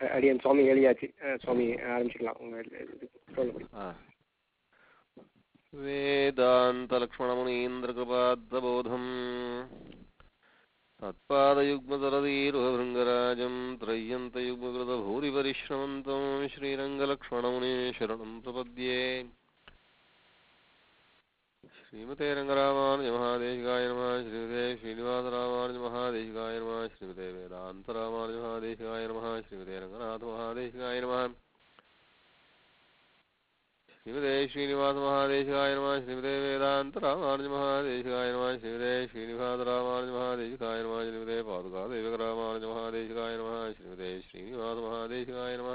அடியன் சுவாமி எழுதியாச்சு அஹ், சுவாமி ஆரம்பிச்சுக்கலாம் உங்க இது சொல்லபடி ஆ. वेदान्तलक्ष्मणमुनीन्द्रकृपाद्दबोधम् तत्पादयुग्मदरदीरुभृङ्गराजम् त्रय्यन्तयुग्मकृतभूरिपरिश्रमन्तम् श्रीरङ्गलक्ष्मणमुने शरणम् प्रपद्ये श्रीमते रङ्गरामानुजमहादेशिकाय नमः श्रीमते श्रीनिवासरामानुजमहादेशिकाय नमः श्रीमते वेदान्तरामानुजमहादेशिकाय नमः श्रीमते रङ्गनाथमहादेशिकाय नमः श्रीमते श्रीनिवासमहादेशिकाय नमः श्रीमते वेदान्तरामानुजमहादेशिकाय नमः श्रीमते श्रीनिवासरामानुजमहादेशिकाय नमः श्रीमते पादुकादेवकरामानुजमहादेशिकाय नमः श्रीमते श्रीनिवासमहादेशिकाय नमः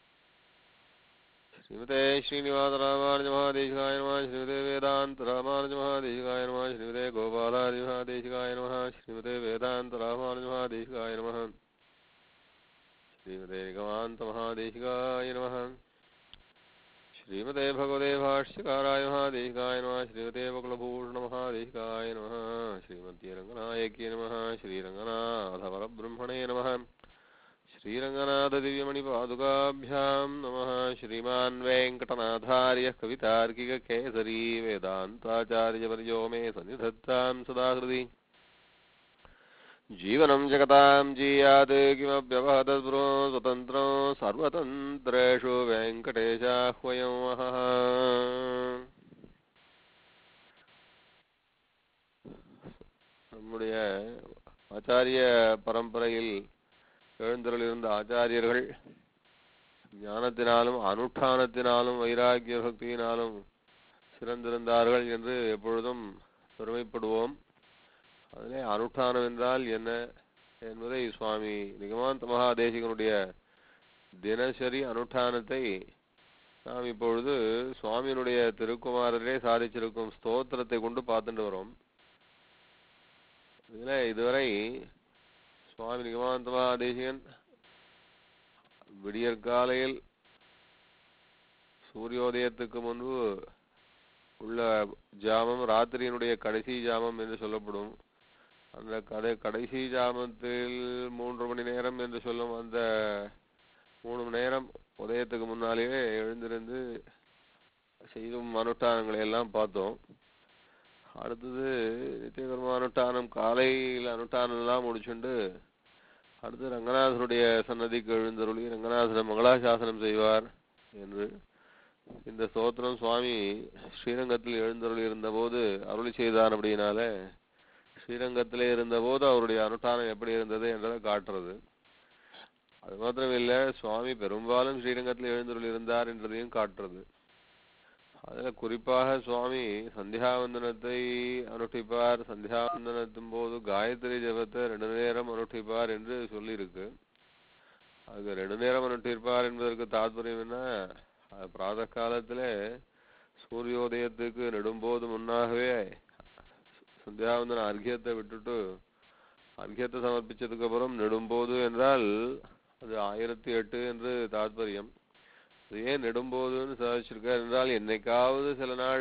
श्रीमते श्रीनिवासरामानुजमहादेशिकाय नमः श्रीमते वेदान्तरामानुजमहादेशिकाय नमः श्रीमते गोपालादिमहादेशिकाय नमः श्रीमते वेदान्तरामानुजमहादेशिकाय नमः श्रीमते निगमान्तमहादेशिकाय नमः श्रीमते भगवते भाष्यकाराय महादेशिकाय नमः श्रीमते बकुलभूषणमहादेशिकाय नमः श्रीमते रङ्गनायक्ये नमः श्रीरङ्गनाथपरब्रह्मणे नमः श्रीरङ्गनाथदिव्यमणिपादुकाभ्यां नमः श्रीमान् वेङ्कटनाथार्यः कवितार्किककेसरी वेदान्ताचार्यवर्यो मे सन्निधत्तां सदा हृदि जीवनं जगतां जीयात् किमप्यवहतद्ब्रो स्वतन्त्रं सर्वतन्त्रेषु वेङ्कटेशाह्वयं वहः நம்முடைய ஆச்சாரிய பரம்பரையில் எழுந்தருளிருந்த ஆச்சாரியர்கள் ஞானத்தினாலும் அனுஷ்டானத்தினாலும் வைராக்கிய பக்தியினாலும் சிறந்திருந்தார்கள் என்று எப்பொழுதும் பெருமைப்படுவோம் அதிலே அனுஷ்டானம் என்றால் என்ன என்பதை சுவாமி நிகமாந்த மகாதேசிகனுடைய தினசரி அனுஷ்டானத்தை நாம் இப்பொழுது சுவாமியினுடைய திருக்குமாரரே சாதிச்சிருக்கும் ஸ்தோத்திரத்தை கொண்டு பார்த்துட்டு வரோம் இதுல இதுவரை சுவாமி நிகமாந்த மகாதேசிகன் விடியற்காலையில் சூரியோதயத்துக்கு முன்பு உள்ள ஜாமம் ராத்திரியினுடைய கடைசி ஜாமம் என்று சொல்லப்படும் அந்த கடை கடைசி ஜாமத்தில் மூன்று மணி நேரம் என்று சொல்லும் அந்த மூணு மணி நேரம் உதயத்துக்கு முன்னாலேயே எழுந்திருந்து செய்யும் அனுஷ்டானங்களை எல்லாம் பார்த்தோம் அடுத்தது நித்தியகர்ம அனுஷ்டானம் காலையில் அனுஷ்டானம் எல்லாம் முடிச்சுண்டு அடுத்து ரங்கநாதனுடைய சன்னதிக்கு எழுந்தருளி ரங்கநாதன் மங்களாசாசனம் செய்வார் என்று இந்த ஸ்தோத்திரம் சுவாமி ஸ்ரீரங்கத்தில் எழுந்தருளி இருந்தபோது அருளி செய்தார் அப்படின்னால ஸ்ரீரங்கத்திலே இருந்தபோது அவருடைய அனுஷ்டானம் எப்படி இருந்தது என்றதை காட்டுறது அது மாத்திரம் இல்ல சுவாமி பெரும்பாலும் ஸ்ரீரங்கத்தில் எழுந்தருளி இருந்தார் என்றதையும் காட்டுறது அதுல குறிப்பாக சுவாமி சந்தியாவந்தனத்தை அனுஷ்டிப்பார் சந்தியாவந்தனத்தின் போது காயத்ரி ஜபத்தை ரெண்டு நேரம் அனுஷ்டிப்பார் என்று சொல்லியிருக்கு அதுக்கு ரெண்டு நேரம் அனுஷ்டிப்பார் என்பதற்கு தாத்பரியம் என்ன அது பிராத காலத்துல சூரியோதயத்துக்கு நெடும்போது முன்னாகவே சந்தியாவந்தன அர்க்கியத்தை விட்டுட்டு அர்க்கியத்தை சமர்ப்பிச்சதுக்கு அப்புறம் நெடும்போது என்றால் அது ஆயிரத்தி எட்டு என்று தாத்பரியம் அது ஏன் நெடும்போதுன்னு சாதிச்சிருக்கார் என்றால் என்னைக்காவது சில நாள்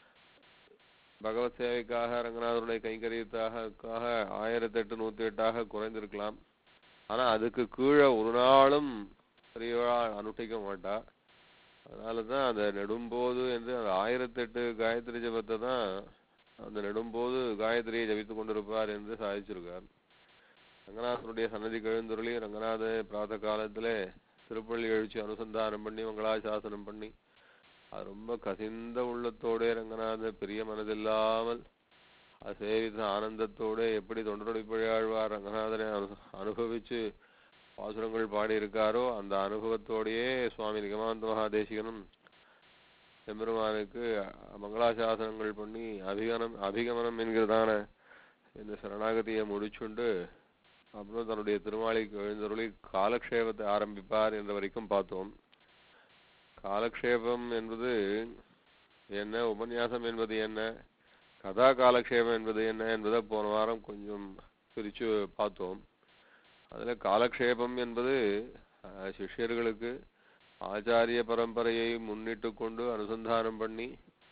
பகவத் சேவைக்காக ரங்கநாதருடைய கைங்கரியத்தாக ஆயிரத்தி எட்டு நூத்தி எட்டாக குறைந்திருக்கலாம் ஆனா அதுக்கு கீழே ஒரு நாளும் பெரியவா அனுஷ்டிக்க மாட்டா அதனாலதான் அந்த நெடும்போது என்று அந்த ஆயிரத்தி எட்டு காயத்ரி ஜபத்தை தான் அந்த நெடும்போது காயத்ரியை ஜபித்துக் கொண்டிருப்பார் என்று சாதிச்சிருக்கார் ரங்கநாதனுடைய சன்னதிக்கு எழுந்துருளி ரங்கநாத பிராத காலத்திலே திருப்பள்ளி எழுச்சி அனுசந்தானம் பண்ணி மங்களாசாசனம் பண்ணி அது ரொம்ப கசிந்த உள்ளத்தோட ரங்கநாத பெரிய மனதில்லாமல் அது சேவித்த ஆனந்தத்தோட எப்படி தொண்டரொடிப்பழையாழ்வார் ரங்கநாதனை அனு அனுபவிச்சு பாசுரங்கள் பாடியிருக்காரோ அந்த அனுபவத்தோடையே சுவாமி நிகமாந்த மகாதேசிகனும் எம்பெருமானுக்கு மங்களாசாசனங்கள் பண்ணி அபிகமனம் அபிகமனம் என்கிறதான இந்த சரணாகதியை முடிச்சுண்டு அப்புறம் தன்னுடைய திருமாலிக்கு எழுந்தருளி காலக்ஷேபத்தை ஆரம்பிப்பார் என்ற வரைக்கும் பார்த்தோம் காலக்ஷேபம் என்பது என்ன உபன்யாசம் என்பது என்ன கதா காலக்ஷேபம் என்பது என்ன என்பதை போன வாரம் கொஞ்சம் பிரிச்சு பார்த்தோம் அதுல காலக்ஷேபம் என்பது அஹ், சிஷ்யர்களுக்கு ஆச்சாரிய பரம்பரையை முன்னிட்டு கொண்டு அனுசந்தானம் பண்ணி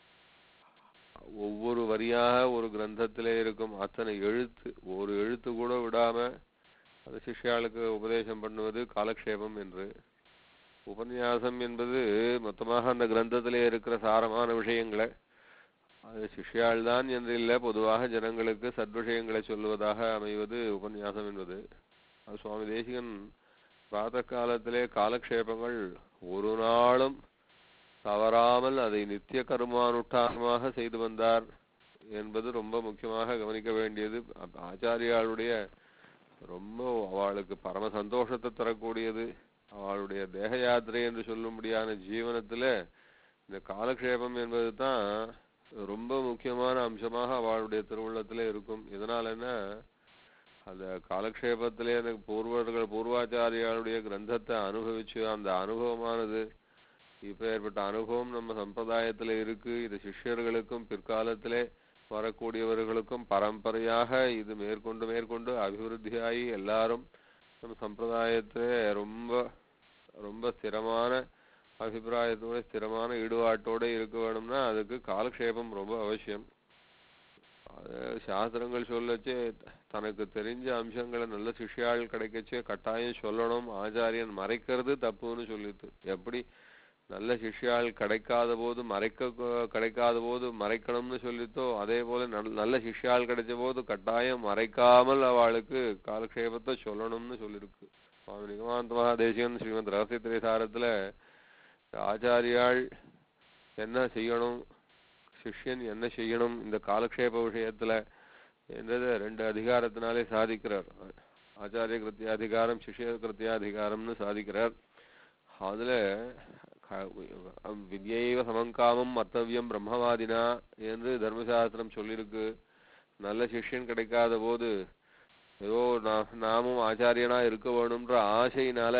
ஒவ்வொரு வரியாக ஒரு கிரந்தத்திலே இருக்கும் அத்தனை எழுத்து ஒரு எழுத்து கூட விடாம அது சிஷ்யாளுக்கு உபதேசம் பண்ணுவது காலக்ஷேபம் என்று உபன்யாசம் என்பது மொத்தமாக அந்த கிரந்தத்திலே இருக்கிற சாரமான விஷயங்களை அது சிஷ்யாள் தான் என்று இல்லை பொதுவாக ஜனங்களுக்கு சத்விஷயங்களை சொல்லுவதாக அமைவது உபன்யாசம் என்பது அது சுவாமி தேசிகன் பிராத காலத்திலே காலக்ஷேபங்கள் ஒரு நாளும் தவறாமல் அதை நித்திய கர்மானுஷ்டானமாக செய்து வந்தார் என்பது ரொம்ப முக்கியமாக கவனிக்க வேண்டியது அ- ஆச்சாரியாளுடைய ரொம்ப அவளுக்கு பரம சந்தோஷத்தை தரக்கூடியது அவளுடைய தேக யாத்திரை என்று சொல்லும்படியான ஜீவனத்துல இந்த காலக்ஷேபம் என்பது தான் ரொம்ப முக்கியமான அம்சமாக அவளுடைய திருவுள்ளத்திலே இருக்கும் இதனால என்ன அந்த காலக்ஷேபத்திலே அந்த பூர்வர்கள் பூர்வாச்சாரியாளுடைய கிரந்தத்தை அனுபவிச்சு அந்த அனுபவமானது இப்ப ஏற்பட்ட அனுபவம் நம்ம சம்பிரதாயத்துல இருக்கு இது சிஷ்யர்களுக்கும் பிற்காலத்திலே வரக்கூடியவர்களுக்கும் பரம்பரையாக இது மேற்கொண்டு மேற்கொண்டு அபிவிருத்தியாகி எல்லாரும் நம்ம சம்பிரதாயத்தை ரொம்ப ரொம்ப ஸ்திரமான அபிப்பிராயத்தோட ஸ்திரமான ஈடுபாட்டோட இருக்க வேணும்னா அதுக்கு காலக்ஷேபம் ரொம்ப அவசியம் அது சாஸ்திரங்கள் சொல்லச்சே தனக்கு தெரிஞ்ச அம்சங்களை நல்ல சிஷ்யாள் கிடைக்கச்சே கட்டாயம் சொல்லணும் ஆச்சாரியன் மறைக்கிறது தப்புன்னு சொல்லிட்டு எப்படி நல்ல சிஷ்யாள் கிடைக்காத போது மறைக்க கிடைக்காத போது மறைக்கணும்னு சொல்லித்தோ அதே போல நல்- நல்ல சிஷ்யாள் கிடைச்ச போது கட்டாயம் மறைக்காமல் அவளுக்கு காலக்ஷேபத்தை சொல்லணும்னு சொல்லியிருக்கு சுவாமி நிகமாந்த மகாதேசிகன் ஸ்ரீமத் ரகசிய திரைசாரத்துல ஆச்சாரியாள் என்ன செய்யணும் சிஷ்யன் என்ன செய்யணும் இந்த காலக்ஷேப விஷயத்துல என்றதை ரெண்டு அதிகாரத்தினாலே சாதிக்கிறார் ஆச்சாரிய கிருத்தியாதிகாரம் சிஷ்ய கிருத்தியாதிகாரம்னு சாதிக்கிறார் அதுல க- வித்யைவ சமங்காமம் மர்த்தவியம் பிரம்மவாதினா என்று தர்மசாஸ்திரம் சொல்லியிருக்கு நல்ல சிஷ்யன் கிடைக்காத போது ஏதோ நா- நாமும் ஆச்சாரியனா இருக்க வேணும்ன்ற ஆசையினால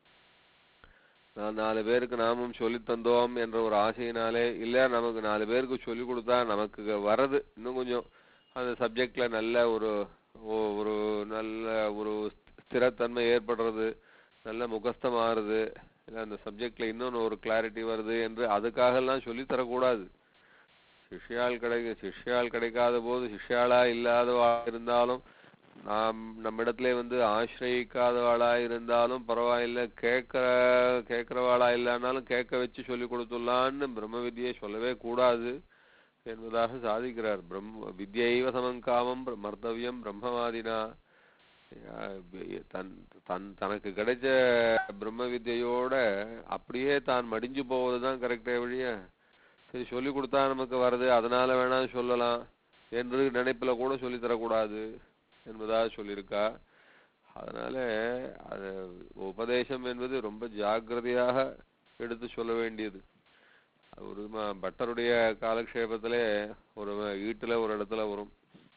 நான் நாலு பேருக்கு நாமும் சொல்லி தந்தோம் என்ற ஒரு ஆசையினாலே இல்ல நமக்கு நாலு பேருக்கு சொல்லி கொடுத்தா நமக்கு வர்றது இன்னும் கொஞ்சம் அந்த சப்ஜெக்ட்ல நல்ல ஒரு ஒ- ஒரு நல்ல ஒரு ஸ்திரத்தன்மை ஏற்படுறது நல்ல முகஸ்தமாறுது இல்ல அந்த சப்ஜெக்ட்ல இன்னொன்னு ஒரு கிளாரிட்டி வருது என்று அதுக்காக எல்லாம் சொல்லி தரக்கூடாது சிஷ்யாள் கிடைக்க சிஷ்யாள் கிடைக்காத போது சிஷ்யாளா இல்லாதவா இருந்தாலும் நாம் நம்மிடத்திலே வந்து ஆசிரயிக்காதவாளா இருந்தாலும் பரவாயில்ல கேட்கிற கேட்கிறவாளா இல்லைனாலும் கேட்க வச்சு சொல்லி கொடுத்துடலான்னு பிரம்ம வித்யை சொல்லவே கூடாது என்பதாக சாதிக்கிறார் பிரம்ம வித்யைவ சமங்காமம் பிர- மர்த்தவியம் பிரம்மவாதினா அஹ் தன் தன் தனக்கு கிடைச்ச பிரம்ம வித்யோட அப்படியே தான் மடிஞ்சு போவதுதான் கரெக்டே வழிய சரி சொல்லி கொடுத்தா நமக்கு வருது அதனால வேணா சொல்லலாம் என்று நினைப்புல கூட சொல்லி தரக்கூடாது என்பதாக சொல்லியிருக்கா அதனால அது உபதேசம் என்பது ரொம்ப ஜாக்கிரதையாக எடுத்து சொல்ல வேண்டியது ஒரு ம- பட்டருடைய காலக்ஷேபத்திலே ஒரு ம- ஈட்டுல ஒரு இடத்துல வரும்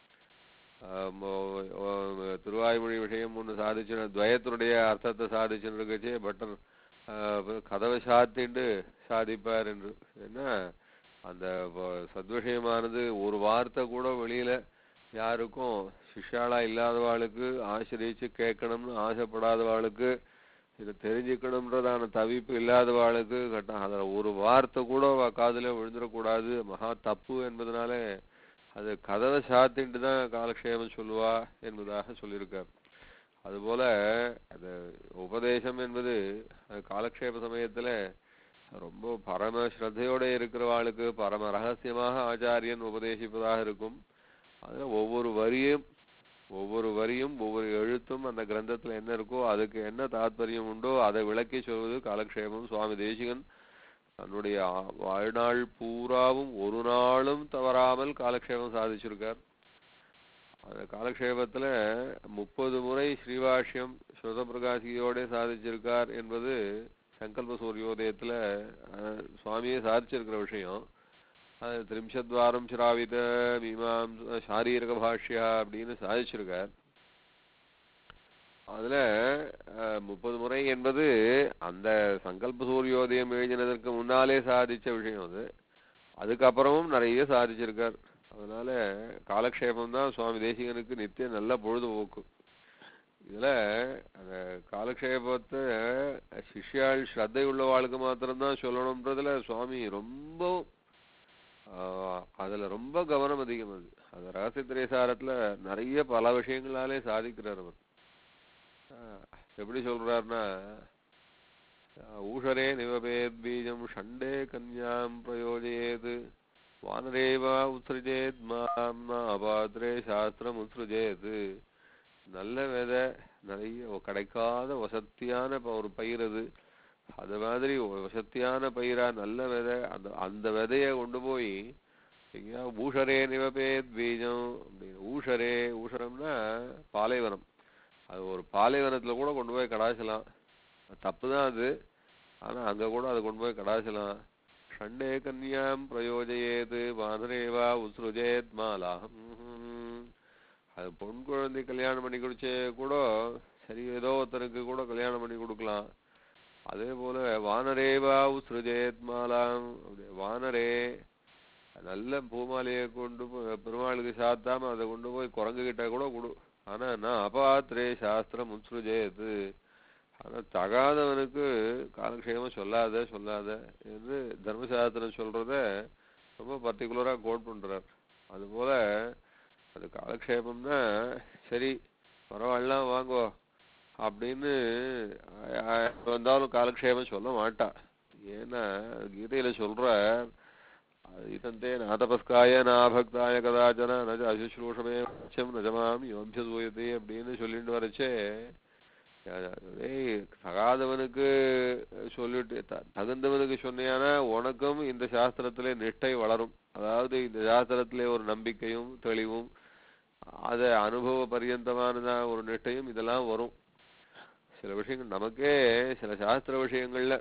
ஆஹ் மோ- ஓ- திருவாய்மொழி விஷயம் ஒன்று சாதிச்சு துவயத்தினுடைய அர்த்தத்தை சாதிச்சுன்னு இருக்கச்சே பட்டர் ஆஹ் கதவை சாத்திட்டு சாதிப்பார் என்று என்ன அந்த வ- சத்விஷயமானது ஒரு வார்த்தை கூட வெளியில யாருக்கும் சிஷ்யாளா இல்லாதவாளுக்கு ஆசிரியச்சு கேட்கணும்னு ஆசைப்படாதவாளுக்கு இதை தெரிஞ்சுக்கணும்ன்றதான தவிப்பு இல்லாதவாளுக்கு கட்டம் அதுல ஒரு வார்த்தை கூட அவ காதுல விழுந்துடக்கூடாது மகா தப்பு என்பதனால அது கதவை சாத்திட்டு தான் காலக்ஷேபம் சொல்லுவா என்பதாக சொல்லியிருக்கார் அதுபோல அது உபதேசம் என்பது அது காலக்ஷேப சமயத்துல ரொம்ப பரம ஸ்ரத்தையோட இருக்கிறவாளுக்கு பரம ரகசியமாக ஆச்சாரியன் உபதேசிப்பதாக இருக்கும் அதுல ஒவ்வொரு வரியும் ஒவ்வொரு வரியும் ஒவ்வொரு எழுத்தும் அந்த கிரந்தத்துல என்ன இருக்கோ அதுக்கு என்ன தாத்பரியம் உண்டோ அதை விளக்கி சொல்வது காலக்ஷேபம் சுவாமி தேசிகன் தன்னுடைய ஆ- வாழ்நாள் பூராவும் ஒரு நாளும் தவறாமல் காலக்ஷேபம் சாதிச்சிருக்கார் அந்த காலக்ஷேபத்துல முப்பது முறை ஸ்ரீவாஷ்யம் ஸ்ருத பிரகாசியோட சாதிச்சிருக்கார் என்பது சங்கல்ப சூரியோதயத்துல அஹ், சுவாமியே சாதிச்சிருக்கிற விஷயம் அது திரிம்சத்வாரம் சிராவித மீமாம் சாரீரக பாஷ்யா அப்படின்னு சாதிச்சிருக்கார் அதுல அஹ், முப்பது முறை என்பது அந்த சங்கல்ப சூரியோதயம் எழுதினதற்கு முன்னாலே சாதிச்ச விஷயம் அது அதுக்கப்புறமும் நிறைய சாதிச்சிருக்கார் அதனால காலக்ஷேபம் தான் சுவாமி தேசிகனுக்கு நித்திய நல்ல பொழுதுபோக்கு இதுல அந்த காலக்ஷேபத்தை சிஷ்யாள் ஸ்ரத்தை உள்ளவாளுக்கு மாத்திரம்தான் சொல்லணும்ன்றதுல சுவாமி ரொம்ப ஆஹ் அதுல ரொம்ப கவனம் அதிகம் அது அந்த ரகசிய திரைசாரத்துல நிறைய பல விஷயங்களாலே சாதிக்கிறார் அவர் ஆஹ், எப்படி சொல்றாருன்னா ஆஹ், ஊஷரே நிவபேத் பீஜம் ஷண்டே கன்யாம் பிரயோஜயேத் வானரேவா உத்ருஜேத் மாம் அபாத்ரே சாஸ்திரம் உத்ருஜேத் நல்ல விதை நிறைய கிடைக்காத வசத்தியான ப- ஒரு பயிர் அது அது மாதிரி ஒரு வசத்தியான பயிரா நல்ல விதை அந்த அந்த விதைய கொண்டு போய் எங்கேயா ஊஷரே நிவபேத் பீஜம் அப்படின்னு ஊஷரே ஊஷரம்னா பாலைவனம் அது ஒரு பாலைவனத்துல கூட கொண்டு போய் கடாசலாம் தப்பு தான் அது ஆனா அங்க கூட அதை கொண்டு போய் கடாசலாம் ஷண்டே கன்யாம் பிரயோஜயேது வானரேவா உத்ருஜேத் மாலாஹம் அது பொன் குழந்தை கல்யாணம் பண்ணி குடிச்சே கூட சரி ஏதோ ஒருத்தனுக்கு கூட கல்யாணம் பண்ணி கொடுக்கலாம் அதே போல வானரேவா உத்ருஜேத் மாலாம் அப்படி வானரே நல்ல பூமாலையை கொண்டு போய் பெருமாளுக்கு சாத்தாம அதை கொண்டு போய் குரங்கு கிட்ட கூட கொடு ஆனா நான் அபாத்ரே சாஸ்திரம் உத்ருஜேது ஆனா தகாதவனுக்கு காலக்ஷேமம் சொல்லாத சொல்லாத என்று தர்மசாஸ்திரம் சொல்றத ரொம்ப பர்டிகுலரா கோட் பண்றார் அதுபோல அது காலக்ஷேபம்னா சரி பரவாயில்ல வாங்கோ அப்படின்னு ஆ- ஆ- வந்தாலும் காலக்ஷேபம் சொல்ல மாட்டா ஏன்னா கீதையில சொல்ற இதந்தே நாதபஸ்காய நாபக்தாய கதாச்சன நஜ அசுஷ்ரூஷமே வச்சம் நஜமாம் யோபியசூயதே அப்படின்னு சொல்லிட்டு வரச்சே ஏய் தகாதவனுக்கு சொல்லிட்டு த- தகுந்தவனுக்கு சொன்னியானா உனக்கும் இந்த சாஸ்திரத்திலே நிஷ்டை வளரும் அதாவது இந்த சாஸ்திரத்திலே ஒரு நம்பிக்கையும் தெளிவும் அத அனுபவ பரியந்தமானதா ஒரு நிஷ்டையும் இதெல்லாம் வரும் சில விஷயங்கள் நமக்கே சில சாஸ்திர விஷயங்கள்ல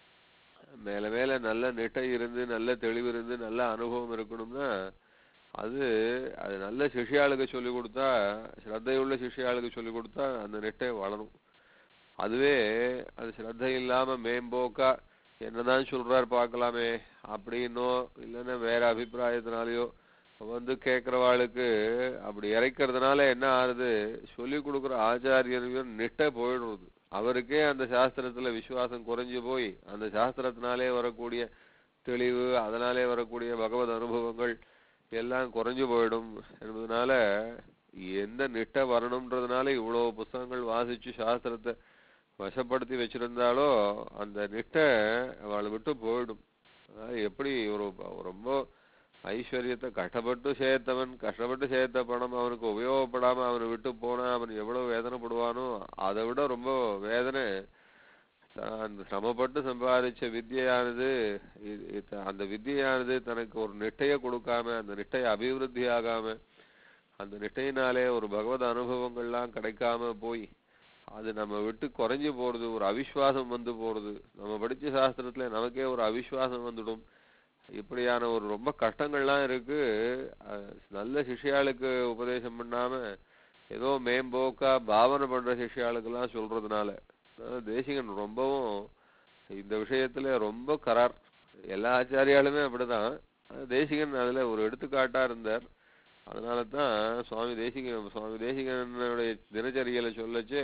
மேல மேல நல்ல நிட்டை இருந்து நல்ல தெளிவு இருந்து நல்ல அனுபவம் இருக்கணும்னா அது அது நல்ல சிஷ்யாளுக்கு சொல்லி கொடுத்தா ஸ்ரத்தையுள்ள சிஷ்யாளுக்கு சொல்லி கொடுத்தா அந்த நிட்டை வளரும் அதுவே அது ஸ்ரத்தை இல்லாம மேம்போக்கா என்னதான் சொல்றாரு பார்க்கலாமே அப்படின்னோ இல்லைன்னா வேற அபிப்பிராயத்தினாலயோ வந்து கேட்கறவாளுக்கு அப்படி இறைக்கிறதுனால என்ன ஆகுது சொல்லி கொடுக்குற ஆச்சாரியரையும் நிட்டை போயிடுறது அவருக்கே அந்த சாஸ்திரத்துல விசுவாசம் குறைஞ்சு போய் அந்த சாஸ்திரத்தினாலே வரக்கூடிய தெளிவு அதனாலே வரக்கூடிய பகவத் அனுபவங்கள் எல்லாம் குறைஞ்சு போயிடும் என்பதனால எந்த நிட்டை வரணும்ன்றதுனால இவ்வளவு புஸ்தகங்கள் வாசிச்சு சாஸ்திரத்தை வசப்படுத்தி வச்சிருந்தாலோ அந்த நிட்டை அவளை விட்டு போயிடும் அதாவது எப்படி ஒரு ரொம்ப ஐஸ்வர்யத்தை கஷ்டப்பட்டு சேர்த்தவன் கஷ்டப்பட்டு சேர்த்த பணம் அவனுக்கு உபயோகப்படாம அவனை விட்டு போனா அவன் எவ்வளவு வேதனைப்படுவானோ அதை விட ரொம்ப வேதனை தான் அந்த சிரமப்பட்டு சம்பாதிச்ச வித்தியானது இது- இது- அந்த வித்தியானது தனக்கு ஒரு நிட்டையை கொடுக்காம அந்த நிட்டையை அபிவிருத்தி ஆகாம அந்த நிட்டையினாலே ஒரு பகவத் அனுபவங்கள்லாம் கிடைக்காம போய் அது நம்ம விட்டு குறைஞ்சு போறது ஒரு அவிஸ்வாசம் வந்து போறது நம்ம படிச்ச சாஸ்திரத்துல நமக்கே ஒரு அவிஸ்வாசம் வந்துடும் இப்படியான ஒரு ரொம்ப கஷ்டங்கள்லாம் இருக்கு அஹ் நல்ல சிஷ்யாளுக்கு உபதேசம் பண்ணாம ஏதோ மேம்போக்கா பாவனை பண்ற சிஷ்யாளுக்கெல்லாம் சொல்றதுனால அதாவது தேசிகன் ரொம்பவும் இந்த விஷயத்துல ரொம்ப கரார் எல்லா ஆச்சாரியாலுமே அப்படிதான் ஆனா தேசிகன் அதுல ஒரு எடுத்துக்காட்டா இருந்தார் அதனால தான் சுவாமி தேசிகன் சுவாமி தேசிகனுடைய தினச்சரியலை சொல்லச்சே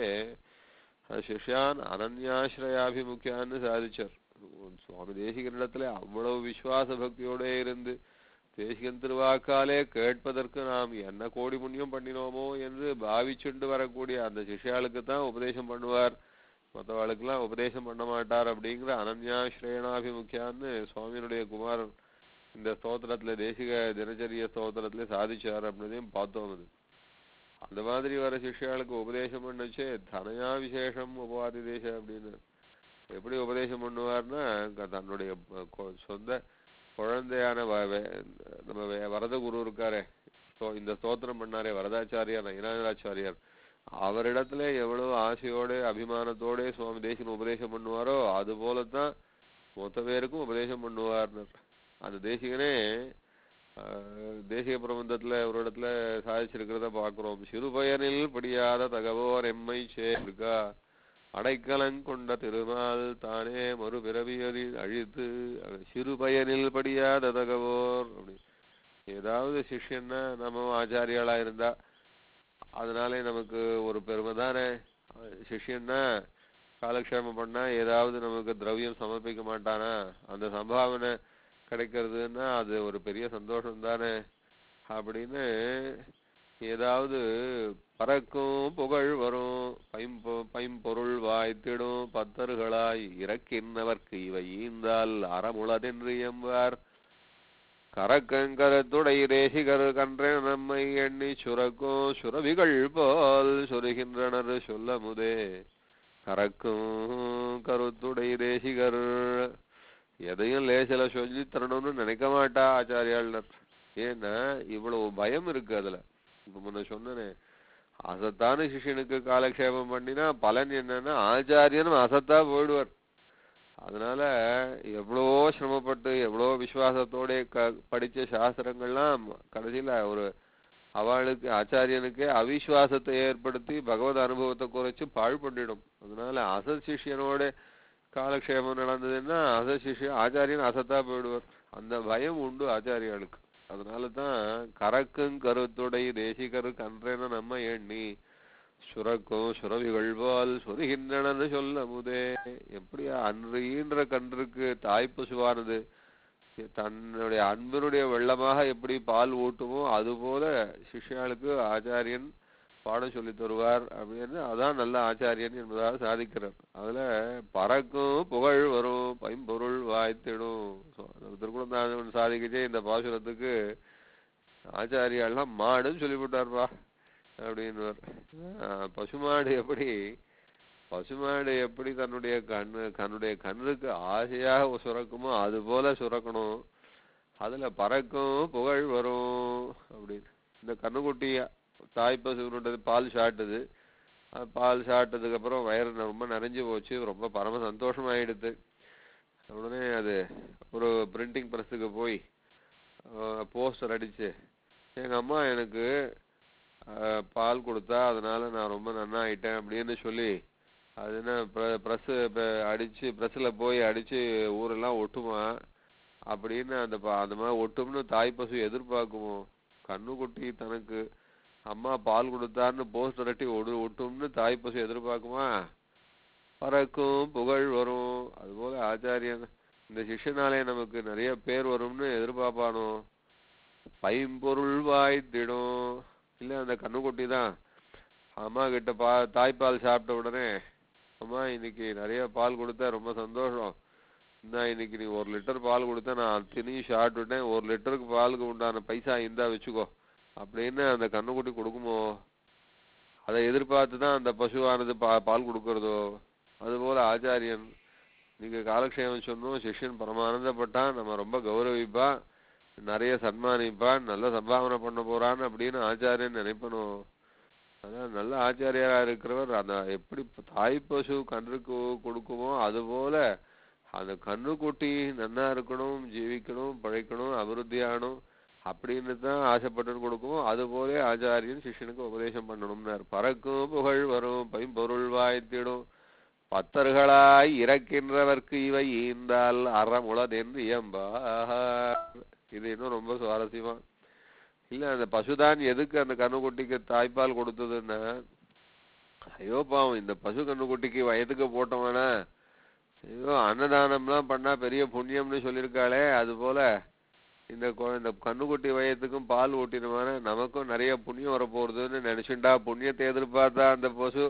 அது சிஷ்யான் அனன்யாசிரயாபிமுக்கியான்னு சாதிச்சார் சுவாமி தேசிகனிடத்துல அவ்வளவு விசுவாச பக்தியோட இருந்து தேசிகன் திருவாக்காலே கேட்பதற்கு நாம் என்ன கோடி புண்ணியம் பண்ணினோமோ என்று பாவிச்சுண்டு வரக்கூடிய அந்த சிஷ்யாளுக்கு தான் உபதேசம் பண்ணுவார் மற்றவாளுக்கெல்லாம் உபதேசம் பண்ண மாட்டார் அப்படிங்கிற அனன்யாஸ்ரேனாபிமுக்கியான்னு சுவாமியினுடைய குமாரன் இந்த ஸ்தோத்திரத்துல தேசிக தினச்சரிய ஸ்தோத்திரத்துல சாதிச்சார் அப்படின்றதையும் பார்த்தோம் அது அந்த மாதிரி வர சிஷ்யாளுக்கு உபதேசம் பண்ணுச்சே தனயா விசேஷம் உபவாதி தேச அப்படின்னு எப்படி உபதேசம் பண்ணுவார்னா க- தன்னுடைய ப- கொ- சொந்த குழந்தையான வ- வே- நம்ம வே- வரத குரு இருக்காரே ஸ்தோ- இந்த ஸ்தோத்திரம் பண்ணாரே வரதாச்சாரியார் நயினாச்சாரியார் அவரிடத்துல எவ்வளவு ஆசையோட அபிமானத்தோட சுவாமி தேசிகன் உபதேசம் பண்ணுவாரோ அது போலத்தான் மொத்த பேருக்கும் உபதேசம் பண்ணுவார்னு அந்த தேசிகனே ஆஹ், தேசிக பிரபந்தத்துல ஒரு இடத்துல சாதிச்சிருக்கிறத பார்க்கிறோம் சிறுபயனில் படியாத தகவோர் எம்மை சேர்க்கா அடைக்கலங்கொண்ட திருமால் தானே மறுபிறவியதில் அழித்து அவர் சிறுபயனில் படியாத தகவோர் அப்படி ஏதாவது சிஷ்யன்னா நம்ம ஆச்சாரியாளா இருந்தா அதனாலே நமக்கு ஒரு பெருமை தானே சிஷ்யன்னா காலக்ஷேமம் பண்ணா ஏதாவது நமக்கு திரவியம் சமர்ப்பிக்க மாட்டானா அந்த சம்பாவனை கிடைக்கிறதுன்னா அது ஒரு பெரிய சந்தோஷம் தானே அப்படின்னு ஏதாவது பறக்கும் புகழ் வரும் பைம்பொ பைம்பொருள் வாய்த்திடும் பத்தர்களாய் இறக்கின்றவர்க்கு இவை ஈந்தால் அறமுளதென்று எம்பார் கரக்கங்கரத்துடை தேசிகர் கன்றே நம்மை எண்ணி சுரக்கும் சுரவிகள் போல் சொருகின்றனர் சொல்ல முதே கரக்கும் கருத்துடை தேசிகர் எதையும் லேசில சொல்லி தரணும்னு நினைக்க மாட்டா ஆச்சாரியாளர் ஏன்னா இவ்வளவு பயம் இருக்கு அதுல இப்ப முன்ன சொன்னனே அசத்தான சிஷ்யனுக்கு காலக்ஷேபம் பண்ணினா பலன் என்னன்னா ஆச்சாரியனும் அசத்தா போயிடுவார் அதனால எவ்வளவோ சிரமப்பட்டு எவ்வளவோ விசுவாசத்தோட க படிச்ச சாஸ்திரங்கள்லாம் கடைசியில ஒரு அவளுக்கு ஆச்சாரியனுக்கே அவிசுவாசத்தை ஏற்படுத்தி பகவத் அனுபவத்தை குறைச்சு பாழ் பண்ணிடும் அதனால அசத் சிஷ்யனோட காலக்ஷேபம் நடந்ததுன்னா அசத் சிஷ்யன் ஆச்சாரியன் அசத்தா போயிடுவார் அந்த பயம் உண்டு ஆச்சாரியாளுக்கு அதனால தான் கறக்கும் கருத்துடை தேசிகரு கன்றென நம்ம எண்ணி சுரக்கும் சுரவிகள் போல் சொருகின்றனன்னு சொல்ல முதே எப்படியா அன்று ஈன்ற கன்றுக்கு தாய் பசுவானது தன்னுடைய அன்பினுடைய வெள்ளமாக எப்படி பால் ஊட்டுமோ அதுபோல சிஷ்யாளுக்கு ஆச்சாரியன் பாடம் சொல்லி தருவார் அப்படின்னு அதான் நல்ல ஆச்சாரியன் என்பதாக சாதிக்கிறார் அதுல பறக்கும் புகழ் வரும் பைம்பொருள் வாய்த்திடும் திருக்குழந்தான் சாதிக்கச்சே இந்த பாசுரத்துக்கு ஆச்சாரியாலாம் மாடுன்னு சொல்லிவிட்டார்ப்பா அப்படின்னு பசுமாடு எப்படி பசுமாடு எப்படி தன்னுடைய கண்ணு தன்னுடைய கண்ணுக்கு ஆசையாக சுரக்குமோ அது போல சுரக்கணும் அதுல பறக்கும் புகழ் வரும் அப்படின்னு இந்த கண்ணுக்குட்டி தாய் பசுனுடைய பால் சாட்டுது அது பால் சாப்பிட்டதுக்கு அப்புறம் வயிறு ரொம்ப நிறைஞ்சு போச்சு ரொம்ப பரம சந்தோஷமாயிடுது உடனே அது ஒரு பிரிண்டிங் ப்ரெஸ்ஸுக்கு போய் போஸ்டர் அடிச்சு எங்க அம்மா எனக்கு அஹ், பால் கொடுத்தா அதனால நான் ரொம்ப நன்னா ஆயிட்டேன் அப்படின்னு சொல்லி அது என்ன ப்ரெஸ் அடிச்சு ப்ரெஸ்ல போய் அடிச்சு ஊரெல்லாம் ஒட்டுமா அப்படின்னு அந்த ப- அந்த மாதிரி ஒட்டும்னு தாய் பசு எதிர்பார்க்குமோ கண்ணுக்குட்டி தனக்கு அம்மா பால் கொடுத்தான்னு போஸ்டர் ஒட்டி ஒடு ஒட்டும்னு தாய் பசு எதிர்பார்க்குமா பறக்கும் புகழ் வரும் அதுபோல ஆச்சாரியன் இந்த சிஷ்யனாலே நமக்கு நிறைய பேர் வரும்னு எதிர்பார்ப்பானோ பைம்பொருள் வாய்த்திடும் இல்ல அந்த கண்ணுக்குட்டி தான் அம்மா கிட்ட பா தாய்ப்பால் சாப்பிட்ட உடனே அம்மா இன்னைக்கு நிறைய பால் கொடுத்தா ரொம்ப சந்தோஷம் இந்தா இன்னைக்கு நீ ஒரு லிட்டர் பால் கொடுத்தா நான் அத்தனையும் ஷார்ட் விட்டேன் ஒரு லிட்டருக்கு பாலுக்கு உண்டான பைசா இந்தா வச்சுக்கோ அப்படின்னு அந்த கண்ணுக்குட்டி கொடுக்குமோ அதை எதிர்பார்த்து தான் அந்த பசுவானது பா பால் கொடுக்கறதோ அதுபோல ஆச்சாரியன் நீங்க காலக்ஷேமம் சொன்னோம் சிஷ்யன் பரமானந்தப்பட்டான் நம்ம ரொம்ப கௌரவிப்பா நிறைய சன்மானிப்பான் நல்ல சம்பாவனை பண்ண போறான் அப்படின்னு ஆச்சாரியன் நினைப்பணும் அதான் நல்ல ஆச்சாரியரா இருக்கிறவர் அந்த எப்படி தாய் பசு கன்றுக்கு கொடுக்குமோ அதுபோல அந்த கண்ணுக்குட்டி நன்னா இருக்கணும் ஜீவிக்கணும் பழைக்கணும் அபிவிருத்தியாகணும் அப்படின்னு தான் ஆசைப்பட்டு கொடுக்கும் அதுபோல ஆச்சாரியன் சிஷ்யனுக்கு உபதேசம் பண்ணணும்னார் பறக்கும் புகழ் வரும் பைம்பொருள் வாய்த்திடும் பத்தர்களாய் இறக்கின்றவர்க்கு இவை ஈந்தால் அறமுளதென்று இயம்பார் இது இன்னும் ரொம்ப சுவாரஸ்யமா இல்ல அந்த பசுதான் எதுக்கு அந்த கண்ணுக்குட்டிக்கு தாய்ப்பால் கொடுத்ததுன்னா ஐயோ பாவம் இந்த பசு கண்ணுக்குட்டிக்கு வயதுக்கு போட்டவனா ஐயோ அன்னதானம்லாம் பண்ணா பெரிய புண்ணியம்னு சொல்லியிருக்காளே அது போல இந்த கொ- இந்த கண்ணுக்குட்டி வயத்துக்கும் பால் ஊட்டினமான நமக்கும் நிறைய புண்ணியம் வரப்போறதுன்னு நினைச்சுண்டா புண்ணியத்தை எதிர்பார்த்தா அந்த பசு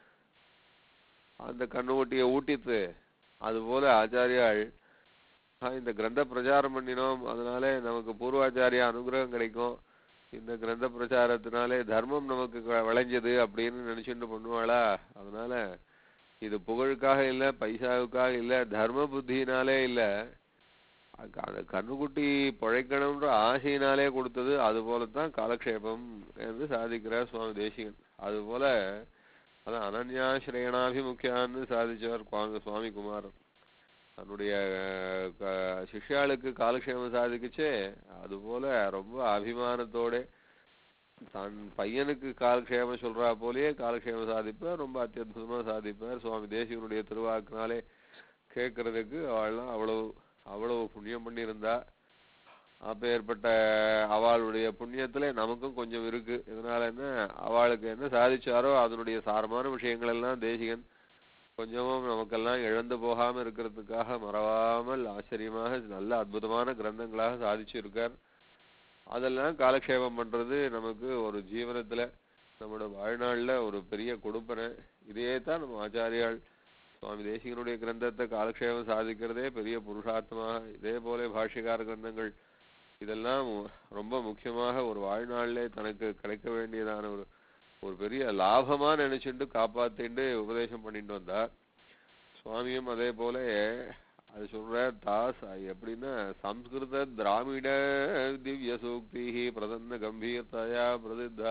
அந்த கண்ணுக்குட்டியை ஊட்டித்து அதுபோல ஆச்சாரியாள் ஆ, இந்த கிரந்த பிரச்சாரம் பண்ணினோம் அதனாலே நமக்கு பூர்வாச்சாரிய அனுகிரகம் கிடைக்கும் இந்த கிரந்த பிரச்சாரத்தினாலே தர்மம் நமக்கு க- விளைஞ்சது அப்படின்னு நினைச்சுட்டு பண்ணுவாளா அதனால இது புகழுக்காக இல்ல பைசாவுக்காக இல்ல தர்ம புத்தியினாலே இல்ல அ- அந்த கண்ணுக்குட்டி பிழைக்கணும்ன்ற ஆசையினாலே கொடுத்தது அது போலத்தான் காலக்ஷேபம் என்று சாதிக்கிறார் சுவாமி தேசிகன் அதுபோல அதான் அனன்யாசிரயணாபிமுக்கியான்னு சாதிச்சவர் சுவாமி சுவாமி குமாரன் தன்னுடைய அஹ், க- சிஷ்யாளுக்கு காலக்ஷேமம் சாதிக்குச்சே அதுபோல ரொம்ப அபிமானத்தோட தன் பையனுக்கு காலக்ஷேமம் சொல்றா போலயே காலக்ஷேமம் சாதிப்பார் ரொம்ப அத்தியுதமா சாதிப்பார் சுவாமி தேசிகனுடைய திருவாக்குனாலே கேட்கறதுக்கு அவள்லாம் அவ்வளவு அவ்வளவு புண்ணியம் பண்ணியிருந்தா அப்பேற்பட்ட அவளுடைய புண்ணியத்துல நமக்கும் கொஞ்சம் இருக்கு இதனால என்ன அவளுக்கு என்ன சாதிச்சாரோ அதனுடைய சாரமான விஷயங்கள் எல்லாம் தேசிகன் கொஞ்சமும் நமக்கெல்லாம் இழந்து போகாம இருக்கிறதுக்காக மறவாமல் ஆச்சரியமாக நல்ல அற்புதமான கிரந்தங்களாக சாதிச்சிருக்கார் அதெல்லாம் காலக்ஷேபம் பண்றது நமக்கு ஒரு ஜீவனத்துல நம்மளோட வாழ்நாள்ல ஒரு பெரிய கொடுப்பனை இதே தான் நம்ம ஆச்சாரியால் சுவாமி தேசிகனுடைய கிரந்தத்தை காலக்ஷேபம் சாதிக்கிறதே பெரிய புருஷார்த்தமாக இதே போல பாஷ்யகார கிரந்தங்கள் இதெல்லாம் ரொம்ப முக்கியமாக ஒரு வாழ்நாளிலே தனக்கு கிடைக்க வேண்டியதான ஒரு ஒரு பெரிய லாபமா நினைச்சுட்டு காப்பாத்திண்டு உபதேசம் பண்ணிட்டு வந்தார் சுவாமியும் அதே போல அது சொல்ற தாஸ் எப்படின்னா சம்ஸ்கிருத திராமிட திவ்ய சூக்தி பிரசன்ன கம்பீரத்தையா பிரசித்தா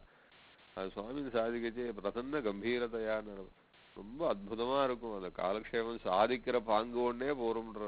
அது சுவாமி சாதிக்கச்சே பிரசன்ன கம்பீரத்தையான்னு ரொம்ப அற்புதமா இருக்கும் அந்த காலக்ஷேபம் சாதிக்கிற பாங்கு ஒன்னே போரும்ன்ற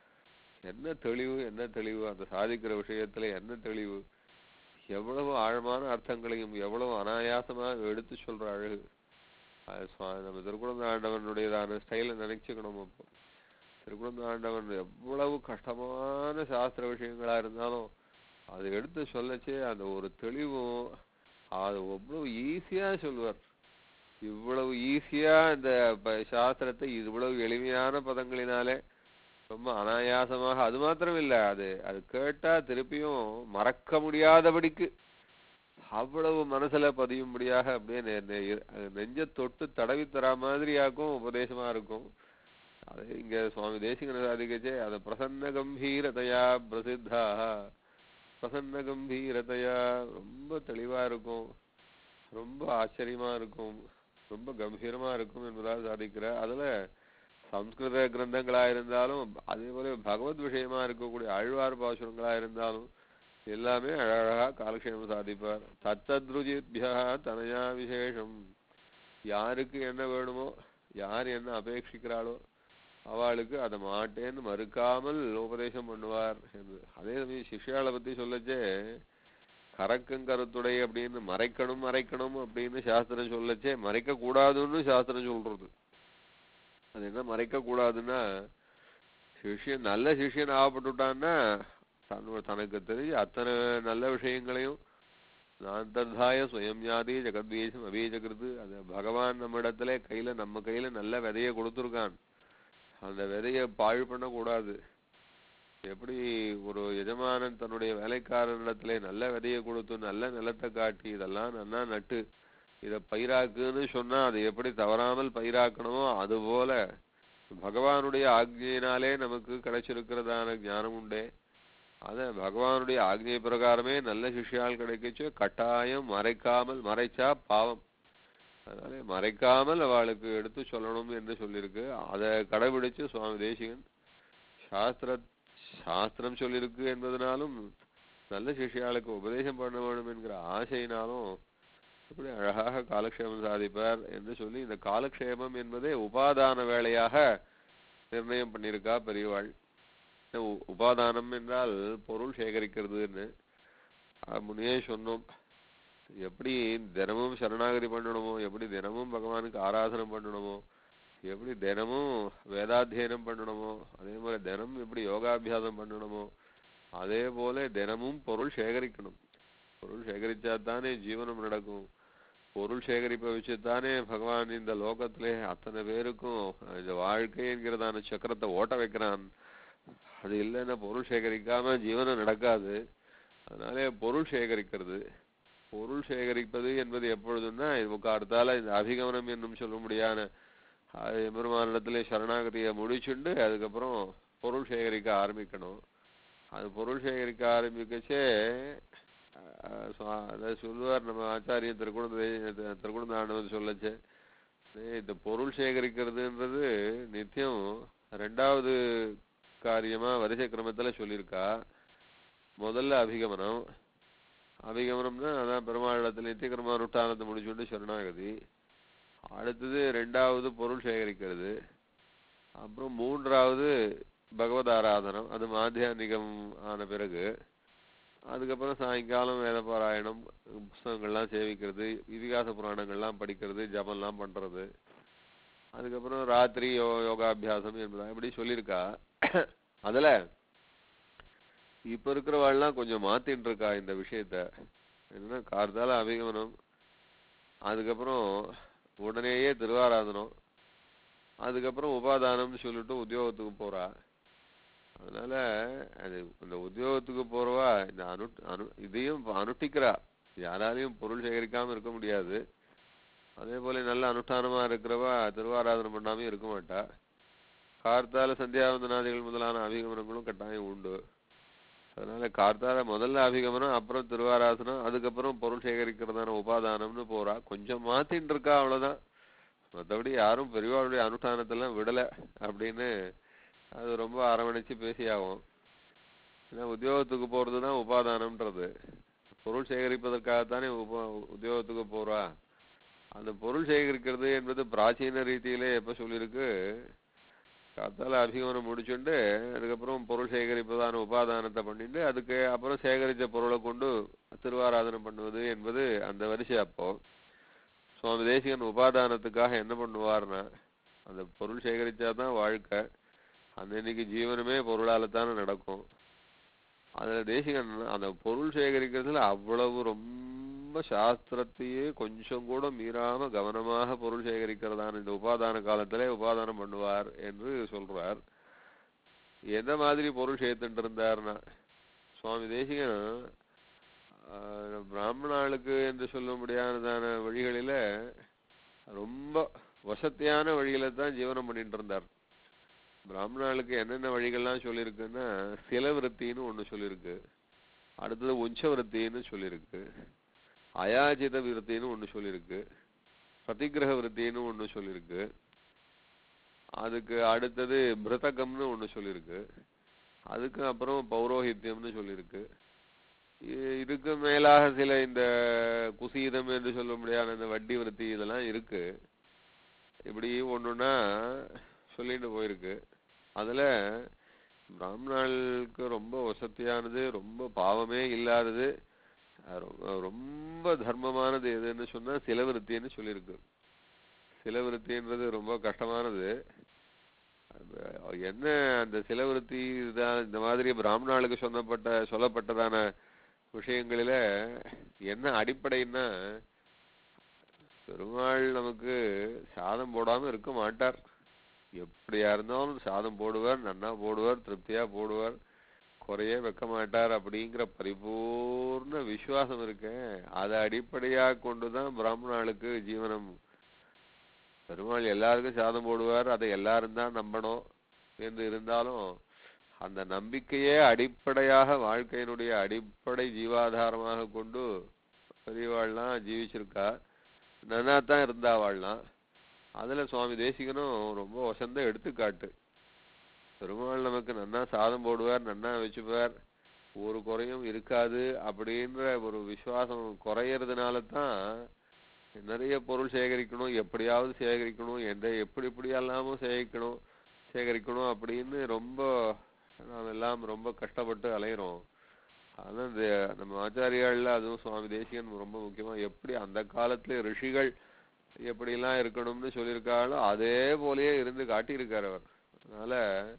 என்ன தெளிவு என்ன தெளிவு அந்த சாதிக்கிற விஷயத்துல என்ன தெளிவு எவ்வளவு ஆழமான அர்த்தங்களையும் எவ்வளவு அனாயாசமா எடுத்து சொல்ற அழகு அது சுவா- நம்ம திருக்குழந்தை ஆண்டவனுடையதான ஸ்டைல நினைச்சுக்கணும் அப்போ திருக்குழந்தை ஆண்டவன் எவ்வளவு கஷ்டமான சாஸ்திர விஷயங்களா இருந்தாலும் அதை எடுத்து சொல்லச்சே அந்த ஒரு தெளிவும் அது எவ்வளவு ஈஸியா சொல்லுவார் இவ்வளவு ஈஸியா இந்த ப- சாஸ்திரத்தை இவ்வளவு எளிமையான பதங்களினாலே ரொம்ப அனாயாசமாக அது மாத்திரம் இல்ல அது அது கேட்டா திருப்பியும் மறக்க முடியாதபடிக்கு அவ்வளவு மனசுல பதியும்படியாக அப்படியே நெ- நெ- அது நெஞ்ச தொட்டு தடவி தரா மாதிரியாக்கும் உபதேசமா இருக்கும் அது இங்க சுவாமி தேசிகன சாதிக்கச்சே அது பிரசன்ன கம்பீரதையா பிரசித்தா பிரசன்ன கம்பீரதையா ரொம்ப தெளிவா இருக்கும் ரொம்ப ஆச்சரியமா இருக்கும் ரொம்ப கம்பீரமா இருக்கும் என்பதாக சாதிக்கிற அதுல சம்ஸ்கிருத கிரந்தங்களா இருந்தாலும் அதே போல பகவத் விஷயமா இருக்கக்கூடிய ஆழ்வார் பாசுரங்களா இருந்தாலும் எல்லாமே அழகா காலக்ஷேமம் சாதிப்பார் தத்தத்ருஜிபியா தனயா விசேஷம் யாருக்கு என்ன வேணுமோ யார் என்ன அபேட்சிக்கிறாளோ அவளுக்கு அதை மாட்டேன்னு மறுக்காமல் உபதேசம் பண்ணுவார் என்று அதே சமயம் சிஷ்யாளை பத்தி சொல்லச்சே கறக்கும் கருத்துடை அப்படின்னு மறைக்கணும் மறைக்கணும் அப்படின்னு சாஸ்திரம் சொல்லச்சே மறைக்க கூடாதுன்னு சாஸ்திரம் சொல்றது அது என்ன மறைக்க கூடாதுன்னா சிஷ்யன் நல்ல சிஷ்யன் ஆகப்பட்டுட்டான்னா தன்னோட தனக்கு தெரிஞ்ச அத்தனை நல்ல விஷயங்களையும் நான் தத்தாய சுயம் ஞாதி ஜெகத்வீசம் அபீஜகிருது அது பகவான் நம்ம இடத்துல கையில நம்ம கையில நல்ல விதைய கொடுத்துருக்கான் அந்த விதைய பாழ் பண்ணக்கூடாது எப்படி ஒரு எஜமானன் தன்னுடைய வேலைக்காரனிடத்துல நல்ல விதைய கொடுத்து நல்ல நிலத்தை காட்டி இதெல்லாம் நன்னா நட்டு இத பயிராக்குன்னு சொன்னா அது எப்படி தவறாமல் பயிராக்கணுமோ அதுபோல பகவானுடைய ஆக்ஞையினாலே நமக்கு கிடைச்சிருக்கிறதான ஞானம் உண்டே அத பகவானுடைய ஆக்ஞை பிரகாரமே நல்ல சிஷ்யால் கிடைக்கச்சு கட்டாயம் மறைக்காமல் மறைச்சா பாவம் அதனால மறைக்காமல் அவளுக்கு எடுத்து சொல்லணும் என்று சொல்லியிருக்கு அதை கடைபிடிச்சு சுவாமி தேசிகன் சாஸ்திர சாஸ்திரம் சொல்லியிருக்கு என்பதனாலும் நல்ல சிஷ்யாளுக்கு உபதேசம் பண்ண வேண்டும் என்கிற ஆசையினாலும் இப்படி அழகாக காலக்ஷேமம் சாதிப்பார் என்று சொல்லி இந்த காலக்ஷேமம் என்பதே உபாதான வேலையாக நிர்ணயம் பண்ணியிருக்கா பெரியவாள் இந்த உ- உபாதானம் என்றால் பொருள் சேகரிக்கிறதுன்னு அது முன்னே சொன்னோம் எப்படி தினமும் சரணாகதி பண்ணணுமோ எப்படி தினமும் பகவானுக்கு ஆராதனம் பண்ணணுமோ எப்படி தினமும் வேதாத்தியனம் பண்ணணுமோ அதே போல தினமும் எப்படி யோகாபியாசம் பண்ணணுமோ அதே போல தினமும் பொருள் சேகரிக்கணும் பொருள் சேகரிச்சா தானே ஜீவனம் நடக்கும் பொருள் சேகரிப்பை வச்சுத்தானே பகவான் இந்த லோகத்திலே அத்தனை பேருக்கும் இந்த வாழ்க்கை என்கிறதான சக்கரத்தை ஓட்ட வைக்கிறான் அது இல்லைன்னா பொருள் சேகரிக்காம ஜீவனம் நடக்காது அதனாலே பொருள் சேகரிக்கிறது பொருள் சேகரிப்பது என்பது எப்பொழுதுன்னா இது முக்காலத்தால இந்த அபிகமனம் என்னும் சொல்ல முடியாத எம்பெருமானிடத்திலே சரணாகதியை முடிச்சுண்டு அதுக்கப்புறம் பொருள் சேகரிக்க ஆரம்பிக்கணும் அது பொருள் சேகரிக்க ஆரம்பிக்கச்சே அஹ் சுவா- அதாவது சொல்லுவார் நம்ம ஆச்சாரியன் திருக்குழந்தை திருக்குழந்தாண்டவன் சொல்லச்சே "டேய், இந்த பொருள் சேகரிக்கிறதுன்றது நித்தியம் ரெண்டாவது காரியமா வரிசை கிரமத்துல சொல்லியிருக்கா முதல்ல அபிகமனம் அபிகமனம்னா அதான் பெருமாளிடத்துல நித்தியகிரம அனுஷ்டானத்தை முடிச்சுட்டு சரணாகதி அடுத்தது ரெண்டாவது பொருள் சேகரிக்கிறது அப்புறம் மூன்றாவது பகவத் ஆராதனம் அது மாத்தியானிகம் ஆன பிறகு அதுக்கப்புறம் சாயங்காலம் வேத பாராயணம் புஸ்தகங்கள்லாம் சேவிக்கிறது இதிகாச புராணங்கள்லாம் படிக்கிறது ஜபம்லாம் பண்றது அதுக்கப்புறம் ராத்திரி யோ யோகாபியாசம் என்பதா இப்படி சொல்லியிருக்கா அதுல இப்ப இருக்கிறவாள்லாம் கொஞ்சம் மாத்தின்னு இருக்கா இந்த விஷயத்த என்னன்னா கார்த்தால அபிகமனம் அதுக்கப்புறம் உடனேயே திருவாராதனம் அதுக்கப்புறம் உபாதானம்னு சொல்லிட்டு உத்தியோகத்துக்கு போறா அதனால அது இந்த உத்தியோகத்துக்கு போறவா இந்த அனு அனு இதையும் அனுஷ்டிக்கிறா யாராலையும் பொருள் சேகரிக்காம இருக்க முடியாது அதே போல நல்ல அனுஷ்டானமா இருக்கிறவா திருவாராதனை பண்ணாம இருக்க மாட்டா கார்த்தால சந்தியாவந்தனாதிகள் முதலான அபிகமனங்களும் கட்டாயம் உண்டு அதனால கார்த்தால முதல்ல அபிகமனம் அப்புறம் திருவாராசனம் அதுக்கப்புறம் பொருள் சேகரிக்கிறதான உபாதானம்னு போறா கொஞ்சம் மாத்தின்னு இருக்கா அவ்வளவுதான் மற்றபடி யாரும் பெரியவாளுடைய அனுஷ்டானத்தெல்லாம் விடல அப்படின்னு அது ரொம்ப அரவணைச்சு பேசியாகும் ஏன்னா உத்தியோகத்துக்கு போறது தான் உபாதானம்ன்றது பொருள் சேகரிப்பதற்காகத்தானே உப உத்தியோகத்துக்கு போறா அந்த பொருள் சேகரிக்கிறது என்பது பிராச்சீன ரீதியிலே எப்ப சொல்லியிருக்கு காத்தால அபிகமனம் முடிச்சுண்டு அதுக்கப்புறம் பொருள் சேகரிப்பதான உபாதானத்தை பண்ணிட்டு அதுக்கு அப்புறம் சேகரித்த பொருளை கொண்டு திருவாராதனம் பண்ணுவது என்பது அந்த வரிசை அப்போ சுவாமி தேசிகன் உபாதானத்துக்காக என்ன பண்ணுவார்னா அந்த பொருள் சேகரிச்சாதான் வாழ்க்கை அன்னன்னைக்கு ஜீவனமே பொருளால தானே நடக்கும் அதுல தேசிகன் அந்த பொருள் சேகரிக்கிறதுல அவ்வளவு ரொம்ப சாஸ்திரத்தையே கொஞ்சம் கூட மீறாம கவனமாக பொருள் சேகரிக்கிறதான இந்த உபாதான காலத்திலே உபாதானம் பண்ணுவார் என்று சொல்றார் எந்த மாதிரி பொருள் சேர்த்துட்டு இருந்தார்னா சுவாமி தேசிகன் ஆஹ், பிராமணாளுக்கு என்று சொல்ல முடியாததான வழிகளில ரொம்ப வசத்தியான வழிகளை தான் ஜீவனம் பண்ணிட்டு இருந்தார் பிராமணாளுக்கு என்னென்ன வழிகள்லாம் சொல்லியிருக்குன்னா சில விருத்தின்னு ஒண்ணு சொல்லியிருக்கு அடுத்தது உஞ்ச விருத்தின்னு சொல்லியிருக்கு அயாஜித விருத்தின்னு ஒண்ணு சொல்லியிருக்கு பிரதிகிரக விருத்தின்னு ஒண்ணு சொல்லியிருக்கு அதுக்கு அடுத்தது பிருதகம்னு ஒண்ணு சொல்லியிருக்கு அதுக்கு அப்புறம் பௌரோஹித்யம்னு சொல்லியிருக்கு இ- இதுக்கு மேலாக சில இந்த குசீதம் என்று சொல்ல முடியாத இந்த வட்டி விருத்தி இதெல்லாம் இருக்கு இப்படி ஒண்ணுன்னா சொல்லிட்டு போயிருக்கு அதுல பிராமணர்களுக்கு ரொம்ப வசதியானது ரொம்ப பாவமே இல்லாதது அஹ் ரொ- ரொம்ப தர்மமானது எதுன்னு சொன்னா சிலவிருத்தின்னு சொல்லியிருக்கு சிலவிருத்தின்றது ரொம்ப கஷ்டமானது அது என்ன அந்த சிலவிருத்தி தான் இந்த மாதிரி பிராமணாளுக்கு சொன்னப்பட்ட சொல்லப்பட்டதான விஷயங்களில என்ன அடிப்படைன்னா பெருமாள் நமக்கு சாதம் போடாம இருக்க மாட்டார் எப்படியா இருந்தாலும் சாதம் போடுவார் நன்னா போடுவார் திருப்தியா போடுவார் குறைய வைக்க மாட்டார் அப்படிங்கிற பரிபூர்ண விசுவாசம் இருக்கு அதை அடிப்படையா கொண்டுதான் பிராமணாளுக்கு ஜீவனம் பெருமாள் எல்லாருக்கும் சாதம் போடுவார் அதை எல்லாரும் தான் நம்பணும் என்று இருந்தாலும் அந்த நம்பிக்கையே அடிப்படையாக வாழ்க்கையினுடைய அடிப்படை ஜீவாதாரமாக கொண்டு பெரியவாள்லாம் ஜீவிச்சிருக்கா நன்னா தான் இருந்தா வாழலாம் அதுல சுவாமி தேசிகனும் ரொம்ப வசந்த எடுத்துக்காட்டு பெருமாள் நமக்கு நன்னா சாதம் போடுவார் நன்னா வச்சுப்பார் ஒரு குறையும் இருக்காது அப்படின்ற ஒரு விசுவாசம் குறையறதுனால தான் நிறைய பொருள் சேகரிக்கணும் எப்படியாவது சேகரிக்கணும் எந்த எப்படி எப்படி எல்லாமும் சேகரிக்கணும் சேகரிக்கணும் அப்படின்னு ரொம்ப நாம் எல்லாம் ரொம்ப கஷ்டப்பட்டு அலையிறோம் ஆனா இந்த நம்ம ஆச்சாரியாள்ல அதுவும் சுவாமி தேசிகன் ரொம்ப முக்கியமா எப்படி அந்த காலத்துல ரிஷிகள் எப்படிலாம் இருக்கணும்னு சொல்லியிருக்காங்களோ அதே போலயே இருந்து காட்டியிருக்கார் அவர் அதனால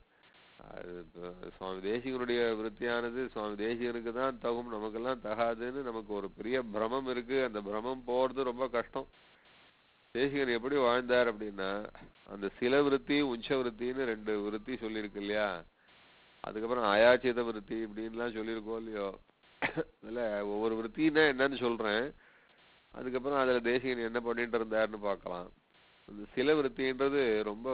அது இப்ப சுவாமி தேசிகனுடைய விருத்தியானது சுவாமி தேசிகனுக்கு தான் தகும் நமக்கெல்லாம் தகாதுன்னு நமக்கு ஒரு பெரிய பிரமம் இருக்கு அந்த பிரமம் போறது ரொம்ப கஷ்டம் தேசிகன் எப்படி வாழ்ந்தார் அப்படின்னா அந்த சில விருத்தி உஞ்ச விருத்தின்னு ரெண்டு விருத்தி சொல்லியிருக்கு இல்லையா அதுக்கப்புறம் அயாச்சித விருத்தி இப்படின்லாம் சொல்லியிருக்கோம் இல்லையோ அதுல ஒவ்வொரு விருத்தின்னா என்னன்னு சொல்றேன் அதுக்கப்புறம் அதுல தேசிகன் என்ன பண்ணிட்டு இருந்தாருன்னு பார்க்கலாம் அந்த சில விருத்தின்றது ரொம்ப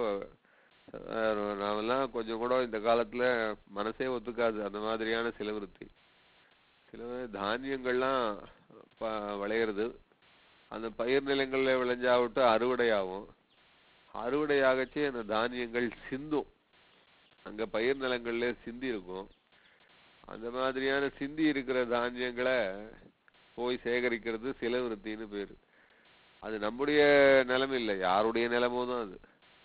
அஹ், நாமெல்லாம் கொஞ்சம் கூட இந்த காலத்துல மனசே ஒத்துக்காது அந்த மாதிரியான சில விருத்தி சில தானியங்கள்லாம் ப- விளையிறது அந்த பயிர் நிலங்கள்ல விளைஞ்சாவிட்டு அறுவடையாகும் அறுவடையாகச்சு அந்த தானியங்கள் சிந்தும் அங்க பயிர் நிலங்கள்ல சிந்தி இருக்கும் அந்த மாதிரியான சிந்தி இருக்கிற தானியங்களை போய் சேகரிக்கிறது சில விருத்தின்னு பேரு அது நம்முடைய நிலம் இல்லை யாருடைய நிலமோ தான் அது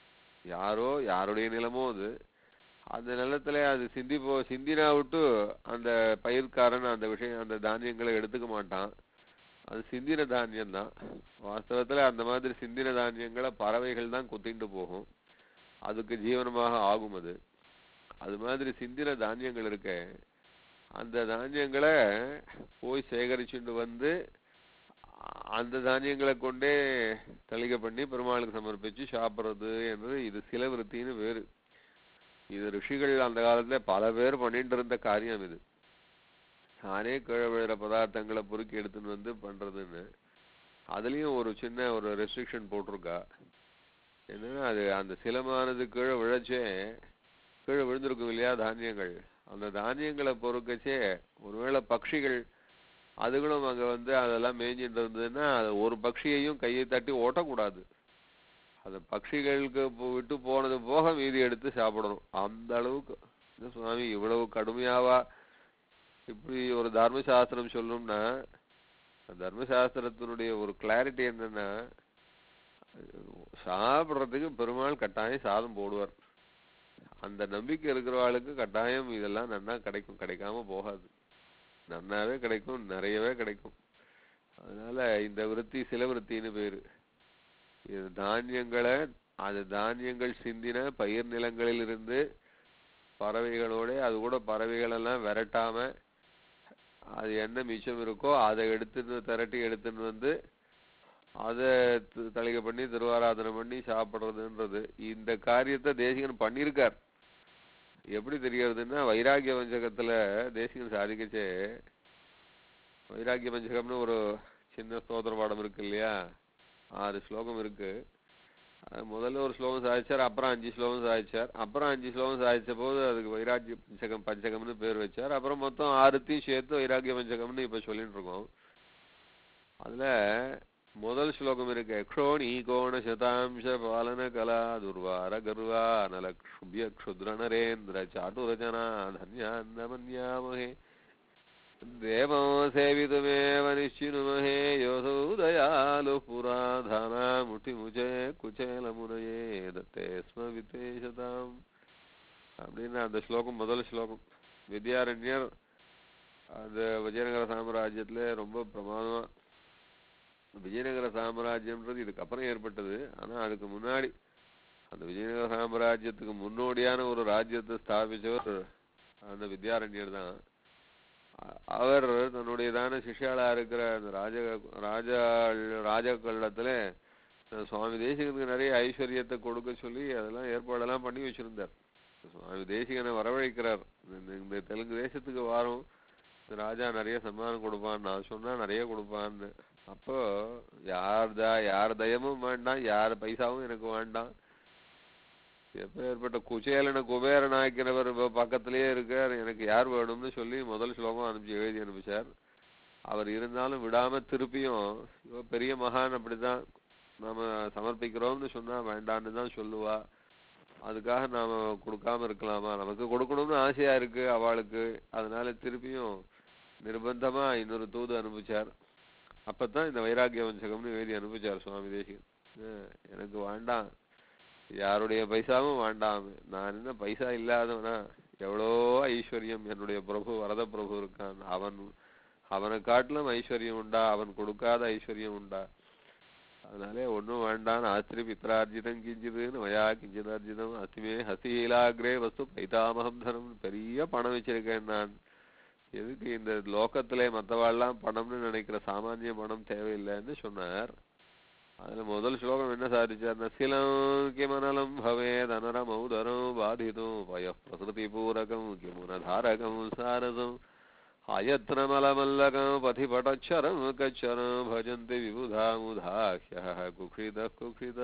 யாரோ யாருடைய நிலமோ அது அந்த நிலத்துல அது சிந்தி போ சிந்தினா விட்டு அந்த பயிர்க்காரன் அந்த விஷயம் அந்த தானியங்களை எடுத்துக்க மாட்டான் அது சிந்தின தானியம் தான் வாஸ்தவத்துல அந்த மாதிரி சிந்தின தானியங்களை பறவைகள் தான் கொத்திட்டு போகும் அதுக்கு ஜீவனமாக ஆகும் அது அது மாதிரி சிந்தின தானியங்கள் இருக்க அந்த தானியங்களை போய் சேகரிச்சுட்டு வந்து அ- அந்த தானியங்களை கொண்டே தளிகை பண்ணி பெருமாளுக்கு சமர்ப்பிச்சு சாப்பிடுறது என்று இது சில விருத்தின்னு வேறு இது ரிஷிகள் அந்த காலத்துல பல பேர் பண்ணிட்டு இருந்த காரியம் இது தானே கீழே விழுற பதார்த்தங்களை பொறுக்கி எடுத்துன்னு வந்து பண்றதுன்னு அதுலயும் ஒரு சின்ன ஒரு ரெஸ்ட்ரிக்ஷன் போட்டிருக்கா என்னன்னா அது அந்த சிலமானது கீழே விழச்சே கீழே விழுந்திருக்கும் இல்லையா தானியங்கள் அந்த தானியங்களை பொறுக்கச்சே ஒருவேளை பட்சிகள் அதுகளும் அங்க வந்து அதெல்லாம் மேய்ஞ்சிட்டு இருந்ததுன்னா அது ஒரு பட்சியையும் கையை தட்டி ஓட்டக்கூடாது அந்த பட்சிகளுக்கு போ- விட்டு போனது போக மீதி எடுத்து சாப்பிடணும் அந்த அளவுக்கு என்ன சுவாமி இவ்வளவு கடுமையாவா இப்படி ஒரு தர்மசாஸ்திரம் சொல்லணும்னா அந்த தர்மசாஸ்திரத்தினுடைய ஒரு கிளாரிட்டி என்னன்னா சாப்பிடுறதுக்கு பெருமாள் கட்டாயம் சாதம் போடுவார் அந்த நம்பிக்கை இருக்கிறவாளுக்கு கட்டாயம் இதெல்லாம் நன்னா கிடைக்கும் கிடைக்காம போகாது நன்னாவே கிடைக்கும் நிறையவே கிடைக்கும் அதனால இந்த விருத்தி சில விருத்தின்னு பேரு இது தானியங்களை அது தானியங்கள் சிந்தின பயிர் நிலங்களிலிருந்து பறவைகளோட அது கூட பறவைகள் எல்லாம் விரட்டாம அது என்ன மிச்சம் இருக்கோ அதை எடுத்துன்னு திரட்டி எடுத்துன்னு வந்து அதை து- தளிகை பண்ணி திருவாராதனை பண்ணி சாப்பிடுறதுன்றது இந்த காரியத்தை தேசிகன் பண்ணியிருக்கார் எப்படி தெரியறதுன்னா வைராகிய பஞ்சகத்துல தேசிகன் சாதிக்கச்சே வைராகிய பஞ்சகம்னு ஒரு சின்ன ஸ்தோத்திர பாடம் இருக்கு இல்லையா ஆறு ஸ்லோகம் இருக்கு அது முதல்ல ஒரு ஸ்லோகம் சாதிச்சார் அப்புறம் அஞ்சு ஸ்லோகம் சாதிச்சார் அப்புறம் அஞ்சு ஸ்லோகம் சாதிச்ச போது அதுக்கு வைராகிய பஞ்சகம் பஞ்சகம்னு பேர் வச்சார் அப்புறம் மொத்தம் ஆறுத்தையும் சேர்த்து வைராகிய பஞ்சகம்னு இப்ப சொல்லிட்டு இருக்கோம் அதுல முதல் ஸ்லோகம் இருக்கு க்ஷோணி கோண சதாம்ச பாலன கலா துர்வார கர்வா நலக்ஷுபிய க்ஷுத்ர நரேந்திர சாட்டுரஜனா தன்யாந்த மன்யாமகே தேவோ சேவிதுமேவ நிச்சினுமஹே யோசௌ தயாலு புராதானா முட்டிமுச்சே குச்சேல முனையே தத்தே ஸ்ம வித்தேஷதாம் அப்படின்னு அந்த ஸ்லோகம் முதல் ஸ்லோகம் வித்யாரண்யர் அந்த விஜயநகர சாம்ராஜ்யத்துல ரொம்ப பிரமாதமா விஜயநகர சாம்ராஜ்யம்ன்றது இதுக்கப்புறம் ஏற்பட்டது ஆனா அதுக்கு முன்னாடி அந்த விஜயநகர சாம்ராஜ்யத்துக்கு முன்னோடியான ஒரு ராஜ்யத்தை ஸ்தாபிச்சவர் அந்த வித்யாரண்யர் தான் அ- அவர் தன்னுடையதான சிஷ்யாளா இருக்கிற அந்த ராஜ ராஜா ராஜாக்களிடத்துல அஹ் சுவாமி தேசிகனுக்கு நிறைய ஐஸ்வர்யத்தை கொடுக்க சொல்லி அதெல்லாம் ஏற்பாடெல்லாம் பண்ணி வச்சிருந்தார் சுவாமி தேசிகனை வரவழைக்கிறார் இந்த இந்த தெலுங்கு தேசத்துக்கு வாரம் இந்த ராஜா நிறைய சம்மானம் கொடுப்பான் நான் சொன்னா நிறைய கொடுப்பான்னு அப்போ யார் தா யார் தயமும் வேண்டாம் யார் பைசாவும் எனக்கு வேண்டாம் எப்பேற்பட்ட குச்சேலன குபேரன் ஆக்கிறவர் இப்ப பக்கத்திலேயே இருக்கார் எனக்கு யார் வேணும்னு சொல்லி முதல் ஸ்லோகம் அனுப்பிச்சு எழுதி அனுப்பிச்சார் அவர் இருந்தாலும் விடாம திருப்பியும் இவ பெரிய மகான் அப்படிதான் நாம சமர்ப்பிக்கிறோம்னு சொன்னா வேண்டான்னு தான் சொல்லுவா அதுக்காக நாம கொடுக்காம இருக்கலாமா நமக்கு கொடுக்கணும்னு ஆசையா இருக்கு அவளுக்கு அதனால திருப்பியும் நிர்பந்தமா இன்னொரு தூது அனுப்பிச்சார் அப்பதான் இந்த வைராகிய வஞ்சகம்னு எழுதி அனுப்பிச்சார் சுவாமி தேசிகன் அஹ் எனக்கு வேண்டாம் யாருடைய பைசாவும் வேண்டாம் நான் என்ன பைசா இல்லாதவனா எவ்வளோ ஐஸ்வர்யம் என்னுடைய பிரபு வரத பிரபு இருக்கான் அவன் அவனை காட்டிலும் ஐஸ்வர்யம் உண்டா அவன் கொடுக்காத ஐஸ்வர்யம் உண்டா அதனாலே ஒண்ணும் வேண்டாம் ஆஸ்திரி பித்ரார்ஜிதம் கிஞ்சிதுன்னு வயா கிஞ்சிதார்ஜிதம் அஸ்திமே ஹசிலாகிரே வஸ்து பைதாமகம் தனம் பெரிய பணம் வச்சிருக்கேன் நான் எதுக்கு இந்த லோகத்திலே மத்தவாள்லாம் பணம்னு நினைக்கிற சாமானிய பணம் தேவையில்லைன்னு சொன்னார் அதுல முதல் ஸ்லோகம் என்ன சாதிச்சார்னா சிலம் கிமனலம் பவேத் அனரமௌதரம் பாதிதும் பய பிரகிருதி பூரகம் கிமுனதாரகம் சாரதம் அயத்னமலமல்லகம் பதிபடச்சரம் கச்சரம் பஜந்தி விபுதாமுதாஹ்ய குக்ஷித குக்ஷித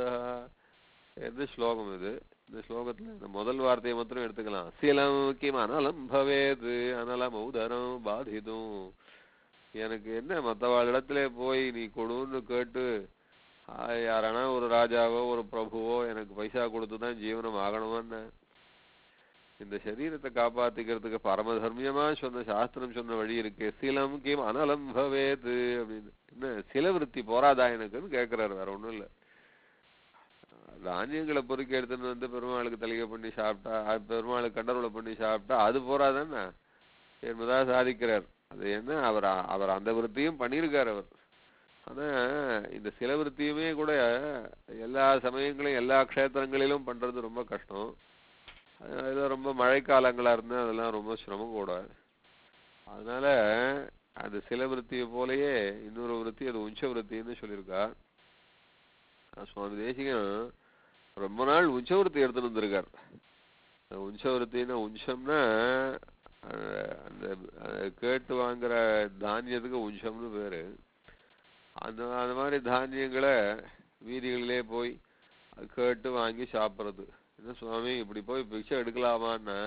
எது ஸ்லோகம் இது இந்த ஸ்லோகத்துல இந்த முதல் வார்த்தையை மாத்திரம் எடுத்துக்கலாம் சிலம் கிம் அனலம் பவேத் அனலம் உதரம் பாதிதும் எனக்கு என்ன மத்தவாள் இடத்துல போய் நீ கொடுன்னு கேட்டு ஆ, யாரானா ஒரு ராஜாவோ ஒரு பிரபுவோ எனக்கு பைசா கொடுத்து தான் ஜீவனம் ஆகணுமான்னு இந்த சரீரத்தை காப்பாத்திக்கிறதுக்கு பரமதர்மியமா சொன்ன சாஸ்திரம் சொன்ன வழி இருக்கு சிலம் கிம் அனலம் பவேத் அப்படின்னு என்ன சில விருத்தி போராதா எனக்குன்னு கேக்குறாரு வேற ஒண்ணும் இல்ல தானியங்களை பொறுக்கி எடுத்துன்னு வந்து பெருமாளுக்கு தலிகை பண்ணி சாப்பிட்டா அஹ் பெருமாளுக்கு கண்டருளை பண்ணி சாப்பிட்டா அது போறாதானே என்பதா சாதிக்கிறார் அது என்ன அவர் அ- அவர் அந்த விருத்தியும் பண்ணியிருக்கார் அவர் ஆனா இந்த சில விருத்தியுமே கூட எல்லா சமயங்களையும் எல்லா க்ஷேத்திரங்களிலும் பண்றது ரொம்ப கஷ்டம் அது ரொம்ப மழைக்காலங்களா இருந்தா அதெல்லாம் ரொம்ப சிரமம் கூட அதனால அது சில விருத்தியை போலயே இன்னொரு விருத்தி அது உஞ்ச விருத்தின்னு சொல்லியிருக்கா ஆனா சுவாமி தேசிகன் ரொம்ப நாள் உஞ்சவருத்தி எடுத்துட்டு வந்திருக்கார் அந்த உஞ்சவருத்தின்னா உஞ்சம்னா அஹ் அந்த அஹ் கேட்டு வாங்குற தானியத்துக்கு உஞ்சம்னு பேரு அந்த அந்த மாதிரி தானியங்களை வீதிகளிலே போய் அது கேட்டு வாங்கி சாப்பிட்றது என்ன சுவாமி இப்படி போய் பிச்சை எடுக்கலாமான்னா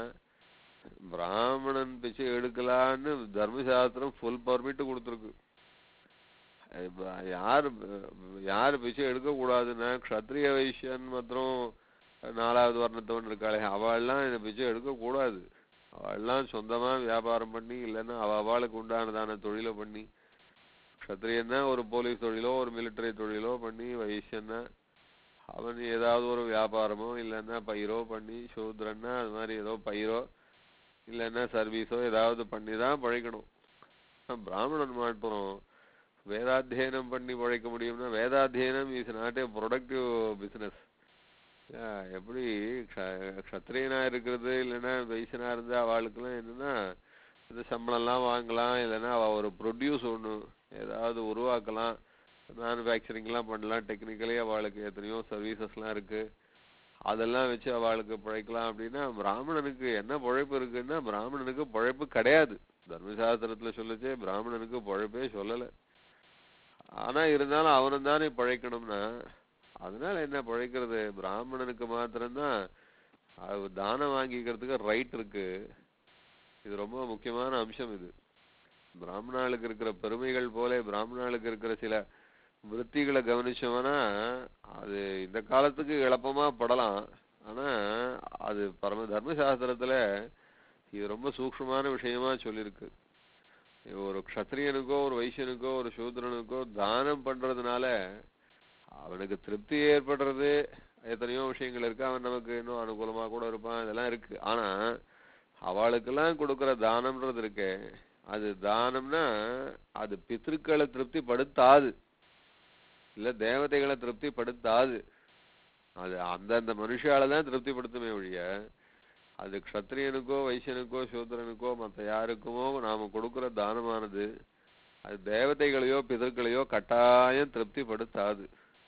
பிராமணன் பிச்சை எடுக்கலான்னு தர்மசாஸ்திரம் ஃபுல் பர்மிட் கொடுத்துருக்கு இப்ப யாரு யாரு பிச்சை எடுக்க கூடாதுன்னா க்ஷத்ரிய வைசியன் மற்றும் நாலாவது வர்ணத்தவன் இருக்காளே அவள்லாம் இந்த பிச்சை எடுக்க கூடாது அவள்லாம் சொந்தமா வியாபாரம் பண்ணி இல்லைன்னா அவ அவளுக்கு உண்டானதான தொழிலை பண்ணி க்ஷத்ரியன்னா ஒரு போலீஸ் தொழிலோ ஒரு மிலிட்டரி தொழிலோ பண்ணி வைசியன்னா அவன் ஏதாவது ஒரு வியாபாரமோ இல்லைன்னா பயிரோ பண்ணி சூத்ரன்னா அது மாதிரி ஏதோ பயிரோ இல்லைன்னா சர்வீஸோ ஏதாவது பண்ணி தான் பழைக்கணும் ஆனா பிராமணன் மாட்டோம் வேதாத்தியனம் பண்ணி பழைக்க முடியும்னா வேதாத்தியனம் is not a productive business எப்படி க்ஷ- க்ஷத்ரியனா இருக்கிறது இல்லைன்னா வைசனா இருந்து அவளுக்கெல்லாம் என்னன்னா இந்த சம்பளம்லாம் வாங்கலாம் இல்லைன்னா அவ ஒரு ப்ரொடியூஸ் ஒன்று ஏதாவது உருவாக்கலாம் மேனுஃபேக்சரிங்லாம் பண்ணலாம் டெக்னிக்கலி அவளுக்கு எத்தனையோ சர்வீசஸ்லாம் இருக்கு அதெல்லாம் வச்சு அவளுக்கு பிழைக்கலாம் அப்படின்னா பிராமணனுக்கு என்ன பிழைப்பு இருக்குன்னா பிராமணனுக்கு பிழைப்பு கிடையாது தர்மசாஸ்திரத்துல சொல்லுச்சே பிராமணனுக்கு பிழைப்பே சொல்லலை ஆனா இருந்தாலும் அவனும் தானே பிழைக்கணும்னா அதனால என்ன பிழைக்கிறது பிராமணனுக்கு மாத்திரம்தான் அது தானம் வாங்கிக்கிறதுக்கு ரைட் இருக்கு இது ரொம்ப முக்கியமான அம்சம் இது பிராமணாளுக்கு இருக்கிற பெருமைகள் போல பிராமணாளுக்கு இருக்கிற சில விருத்திகளை கவனிச்சோம்னா அது இந்த காலத்துக்கு எளப்பமா படலாம் ஆனா அது பரம தர்மசாஸ்திரத்துல இது ரொம்ப சூக்ஷ்மமான விஷயமா சொல்லியிருக்கு ஒரு க்ஷத்ரியனுக்கோ ஒரு வைசியனுக்கோ ஒரு சூத்ரனுக்கோ தானம் பண்றதுனால அவனுக்கு திருப்தி ஏற்படுறது எத்தனையோ விஷயங்கள் இருக்கு அவன் நமக்கு இன்னும் அனுகூலமா கூட இருப்பான் இதெல்லாம் இருக்கு ஆனா அவளுக்கெல்லாம் கொடுக்கிற தானம்ன்றது இருக்கே அது தானம்னா அது பித்ருக்களை திருப்தி படுத்தாது இல்ல தேவதைகளை திருப்தி படுத்தாது அது அந்தந்த மனுஷால தான் திருப்திப்படுத்துமே ஒழிய அது க்ஷத்ரியனுக்கோ வைசியனுக்கோ சூத்திரனுக்கோ மற்ற யாருக்குமோ நாம கொடுக்கிற தானமானது அது தேவதைகளையோ பிதர்களையோ கட்டாயம் திருப்திப்படுத்தாது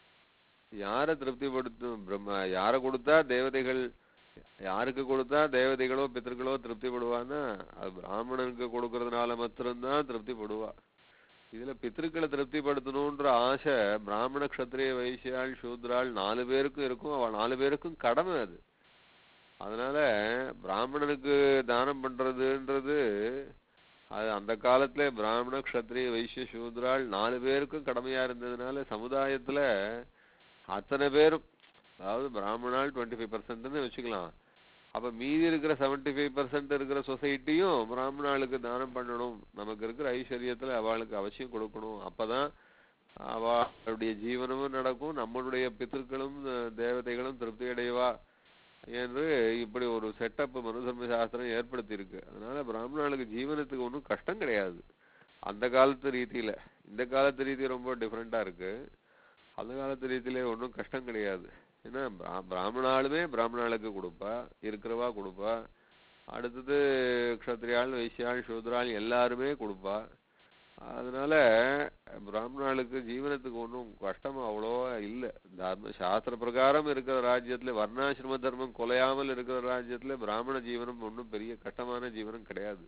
யாரை திருப்திப்படுத்தும் பிரம்ம யாரை கொடுத்தா தேவதைகள் யாருக்கு கொடுத்தா தேவதைகளோ பித்தர்களோ திருப்திப்படுவான்னா அது பிராமணனுக்கு கொடுக்கறதுனால மாத்திரம்தான் திருப்திப்படுவா இதுல பித்திருக்களை திருப்திப்படுத்தணுன்ற ஆசை பிராமண க்ஷத்ரிய வைசியாள் சூத்ராள் நாலு பேருக்கும் இருக்கும் அவ நாலு பேருக்கும் கடமை அது அதனால பிராமணனுக்கு தானம் பண்றதுன்றது அது அந்த காலத்துல பிராமண க்ஷத்ரிய வைசிய சூத்ராள் நாலு பேருக்கும் கடமையா இருந்ததுனால சமுதாயத்துல அத்தனை பேரும் அதாவது பிராமணால் டுவெண்ட்டி ஃபைவ் பர்சன்ட்னு வச்சுக்கலாம் அப்ப மீதி இருக்கிற செவன்டி ஃபைவ் பர்சன்ட் இருக்கிற சொசைட்டியும் பிராமணாளுக்கு தானம் பண்ணணும் நமக்கு இருக்கிற ஐஸ்வர்யத்துல அவளுக்கு அவசியம் கொடுக்கணும் அப்பதான் அவளுடைய ஜீவனமும் நடக்கும் நம்மளுடைய பித்திருக்களும் அஹ், தேவதைகளும் திருப்தி அடைவா என்று இப்படி ஒரு செட்டப் மனுதர்ம சாஸ்திரம் ஏற்படுத்தி இருக்கு அதனால பிராமணாளுக்கு ஜீவனத்துக்கு ஒன்றும் கஷ்டம் கிடையாது அந்த காலத்து ரீதியில இந்த காலத்து ரீதி ரொம்ப டிஃப்ரெண்டா இருக்கு அந்த காலத்து ரீதியில ஒன்றும் கஷ்டம் கிடையாது ஏன்னா பிரா- பிராமணாளுமே பிராமணாளுக்கு கொடுப்பா இருக்கிறவா கொடுப்பா அடுத்தது க்ஷத்ரியாள் வைசியாள் சூத்ராள் எல்லாருமே கொடுப்பா அதனால பிராமணாளுக்கு ஜீவனத்துக்கு ஒன்றும் கஷ்டம் அவ்வளோவா இல்லை தர்ம சாஸ்திர பிரகாரம் இருக்கிற ராஜ்யத்துல வர்ணாசிரம தர்மம் கொலையாமல் இருக்கிற ராஜ்யத்துல பிராமண ஜீவனம் ஒன்றும் பெரிய கஷ்டமான ஜீவனம் கிடையாது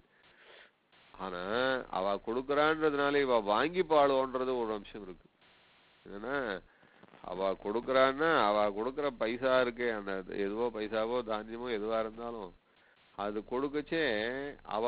ஆனா அவ கொடுக்கறான்றதுனால இவ வாங்கி பாடுவோன்றது ஒரு அம்சம் இருக்கு ஏன்னா அவ கொடுக்கறான்னா அவ கொடுக்கற பைசா இருக்கே அந்த எதுவோ பைசாவோ தானியமோ எதுவா இருந்தாலும் அது கொடுக்கச்சே அவ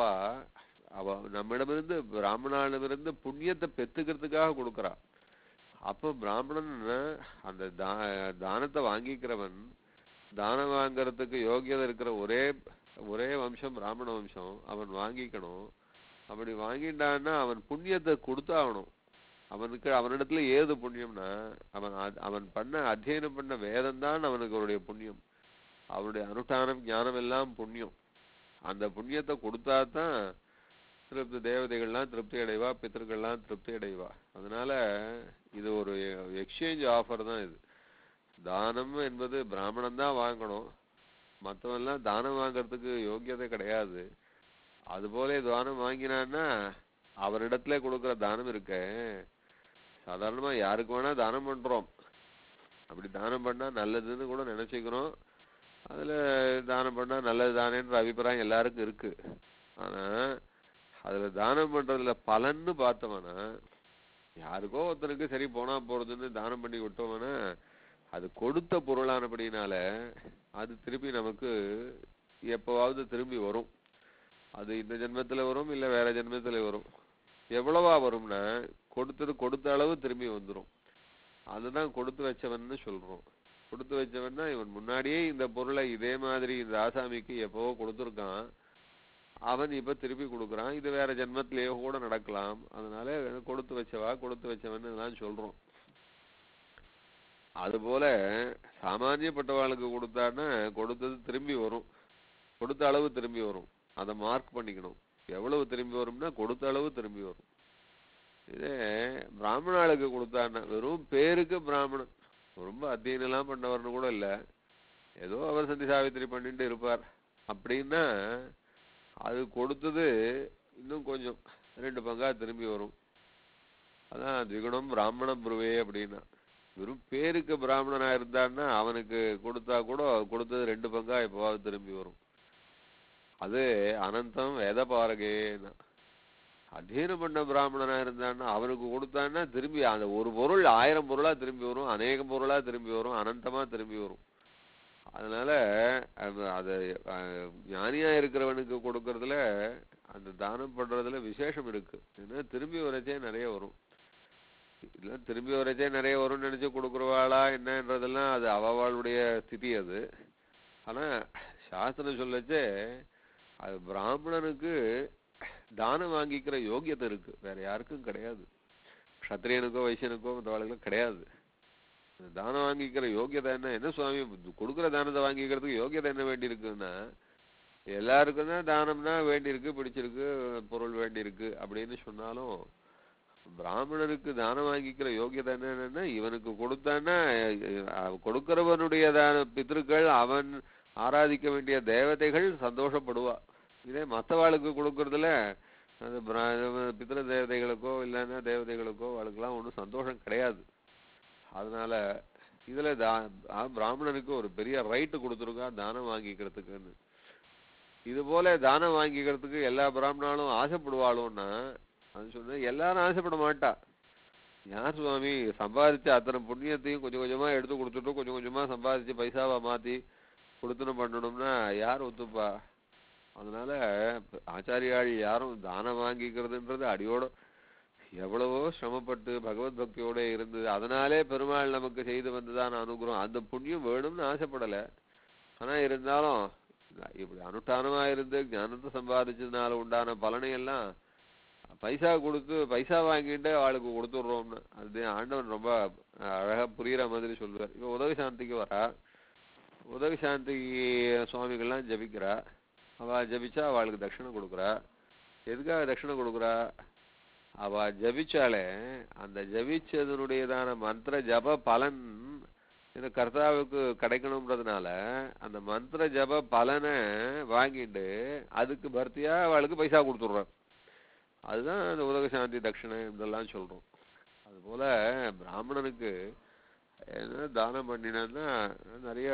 அவ நம்மிடமிருந்து பிராமணனிடமிருந்து புண்ணியத்தை பெத்துக்கிறதுக்காக கொடுக்கறா அப்போ பிராமணன் அந்த தா தானத்தை வாங்கிக்கிறவன் தானம் வாங்குறதுக்கு யோகியதை இருக்கிற ஒரே ஒரே வம்சம் பிராமண வம்சம் அவன் வாங்கிக்கணும் அப்படி வாங்கிட்டான்னா அவன் புண்ணியத்தை கொடுத்தாகணும் அவனுக்கு அவனிடத்துல ஏது புண்ணியம்னா அவன் அத்- அவன் பண்ண அத்தியனம் பண்ண வேதம் தான் அவனுக்கு அவருடைய புண்ணியம் அவருடைய அனுஷ்டானம் ஞானம் எல்லாம் புண்ணியம் அந்த புண்ணியத்தை கொடுத்தா தான் திருப்தி தேவதைகள்லாம் திருப்தி அடைவா பித்தர்கள்லாம் திருப்தி அடைவா அதனால இது ஒரு எக்ஸ்சேஞ்ச் ஆஃபர் தான் இது தானம் என்பது பிராமணன் தான் வாங்கணும் மற்றவன்லாம் தானம் வாங்குறதுக்கு யோக்கியதை கிடையாது அதுபோல தானம் வாங்கினான்னா அவரிடத்துல கொடுக்கிற தானம் இருக்க சாதாரணமா யாருக்கு வேணா தானம் பண்றோம் அப்படி தானம் பண்ணா நல்லதுன்னு கூட நினைச்சுக்கிறோம் அதுல தானம் பண்ணா நல்லது தானேன்ற அபிப்பிராயம் எல்லாருக்கும் இருக்கு ஆனா அதுல தானம் பண்றதுல பலன்னு பார்த்தோம்னா யாருக்கோ ஒருத்தனுக்கு சரி போனா போறதுன்னு தானம் பண்ணி விட்டோம்னா அது கொடுத்த பொருளானபடினால அது திருப்பி நமக்கு எப்பவாவது திரும்பி வரும் அது இந்த ஜென்மத்துல வரும் இல்ல வேற ஜென்மத்துல வரும் எவ்வளவா வரும்னா கொடுத்தது கொடுத்த அளவு திரும்பி வந்துரும் அதுதான் கொடுத்து வச்சவன்னு சொல்றோம் கொடுத்து வச்சவன்னா இவன் முன்னாடியே இந்த பொருளை இதே மாதிரி இந்த ஆசாமிக்கு எப்பவோ கொடுத்துருக்கான் அவன் இப்ப திருப்பி கொடுக்குறான் இது வேற ஜென்மத்திலேயோ கூட நடக்கலாம் அதனால கொடுத்து வச்சவா கொடுத்து வச்சவன் இதெல்லாம் சொல்றோம் அதுபோல சாமானியப்பட்டவாளுக்கு கொடுத்தான்னா கொடுத்தது திரும்பி வரும் கொடுத்த அளவு திரும்பி வரும் அதை மார்க் பண்ணிக்கணும் எவ்வளவு திரும்பி வரும்னா கொடுத்த அளவு திரும்பி வரும் இதே பிராமணாளுக்கு கொடுத்தான்னா வெறும் பேருக்கு பிராமணன் ரொம்ப அத்தியனம் எல்லாம் பண்ணவர்னு கூட இல்ல ஏதோ அவர் சந்தி சாவித்திரி பண்ணிட்டு இருப்பார் அப்படின்னா அது கொடுத்தது இன்னும் கொஞ்சம் ரெண்டு பங்கா திரும்பி வரும் அதான் திகுணம் பிராமண புருவே அப்படின்னா வெறும் பேருக்கு பிராமணனா இருந்தான்னா அவனுக்கு கொடுத்தா கூட கொடுத்தது ரெண்டு பங்கா எப்பவாவது திரும்பி வரும் அது அனந்தம் வேத பாரகேன்னா அத்தியனம் பண்ண பிராமணனா இருந்தான்னா அவனுக்கு கொடுத்தான்னா திரும்பி அந்த ஒரு பொருள் ஆயிரம் பொருளா திரும்பி வரும் அநேக பொருளா திரும்பி வரும் அனந்தமா திரும்பி வரும் அதனால அது அது அஹ், ஞானியா இருக்கிறவனுக்கு கொடுக்கறதுல அந்த தானம் பண்றதுல விசேஷம் இருக்கு ஏன்னா திரும்பி வரச்சே நிறைய வரும் இல்ல திரும்பி வரச்சே நிறைய வரும்னு நினைச்சு கொடுக்குறவாளா என்னன்றதெல்லாம் அது அவளுடைய ஸ்திதி அது ஆனா சாஸ்திரம் சொல்லச்சே அது பிராமணனுக்கு தானம் வாங்கிக்கிற யோகியதை இருக்கு வேற யாருக்கும் கிடையாது க்ஷத்திரியனுக்கோ வைசியனுக்கோ மற்றவாளுக்கும் கிடையாது இந்த தானம் வாங்கிக்கிற யோகியதை என்ன என்ன சுவாமி கொடுக்குற தானத்தை வாங்கிக்கிறதுக்கு யோகியதை என்ன வேண்டியிருக்குன்னா எல்லாருக்கும் தான் தானம்னா வேண்டியிருக்கு பிடிச்சிருக்கு பொருள் வேண்டியிருக்கு அப்படின்னு சொன்னாலும் பிராமணனுக்கு தானம் வாங்கிக்கிற யோகியதை என்னன்னா இவனுக்கு கொடுத்தான்னா அஹ், கொடுக்கிறவனுடைய தான பித்ருக்கள் அவன் ஆராதிக்க வேண்டிய தேவதைகள் சந்தோஷப்படுவா இதே மற்றவாளுக்கு கொடுக்கறதுல அந்த பிரா- பித்ரு தேவதைகளுக்கோ இல்லைன்னா தேவதைகளுக்கோ அவளுக்கெல்லாம் ஒன்றும் சந்தோஷம் கிடையாது அதனால இதுல தா ஆ, பிராமணனுக்கு ஒரு பெரிய ரைட்டு கொடுத்துருக்கா தானம் வாங்கிக்கிறதுக்குன்னு இது போல தானம் வாங்கிக்கிறதுக்கு எல்லா பிராமணாலும் ஆசைப்படுவாளோன்னா அது சொன்ன எல்லாரும் ஆசைப்பட மாட்டா யார் சுவாமி சம்பாதிச்ச அத்தனை புண்ணியத்தையும் கொஞ்சம் கொஞ்சமா எடுத்து கொடுத்துட்டு கொஞ்சம் கொஞ்சமா சம்பாதிச்சு பைசாவா மாத்தி கொடுத்துன்னு பண்ணணும்னா யார் ஒத்துப்பா அதனால ஆச்சாரியாள் யாரும் தானம் வாங்கிக்கிறதுன்றது அடியோட எவ்வளவோ சிரமப்பட்டு பகவத் பக்தியோட இருந்து அதனாலே பெருமாள் நமக்கு செய்து வந்ததான அனுகிரகம் அந்த புண்ணியம் வேணும்னு ஆசைப்படல ஆனா இருந்தாலும் இப்படி அனுஷ்டானமா இருந்து ஞானத்தை சம்பாதிச்சதுனால உண்டான பலனை எல்லாம் பைசா கொடுத்து பைசா வாங்கிட்டு அவளுக்கு கொடுத்துடுறோம்னு அது ஆண்டவன் ரொம்ப அழகா புரியுற மாதிரி சொல்லுவார் இப்ப உதவி சாந்திக்கு வரா உதவி சாந்தி சுவாமிகள்லாம் ஜபிக்கிறா அவ ஜபிச்சா அவளுக்கு தட்சிணை கொடுக்குறா எதுக்காக தட்சிணை கொடுக்குறா அவ ஜபிச்சாலே அந்த ஜபிச்சதனுடையதான மந்திர ஜப பலன் இந்த கர்த்தாவுக்கு கிடைக்கணும்ன்றதுனால அந்த மந்திர ஜப பலனை வாங்கிட்டு அதுக்கு பர்த்தியா அவளுக்கு பைசா கொடுத்துடுறான் அதுதான் அந்த உலக சாந்தி தட்சிணை இதெல்லாம் சொல்றோம் அதுபோல பிராமணனுக்கு என்ன தானம் பண்ணினா நிறைய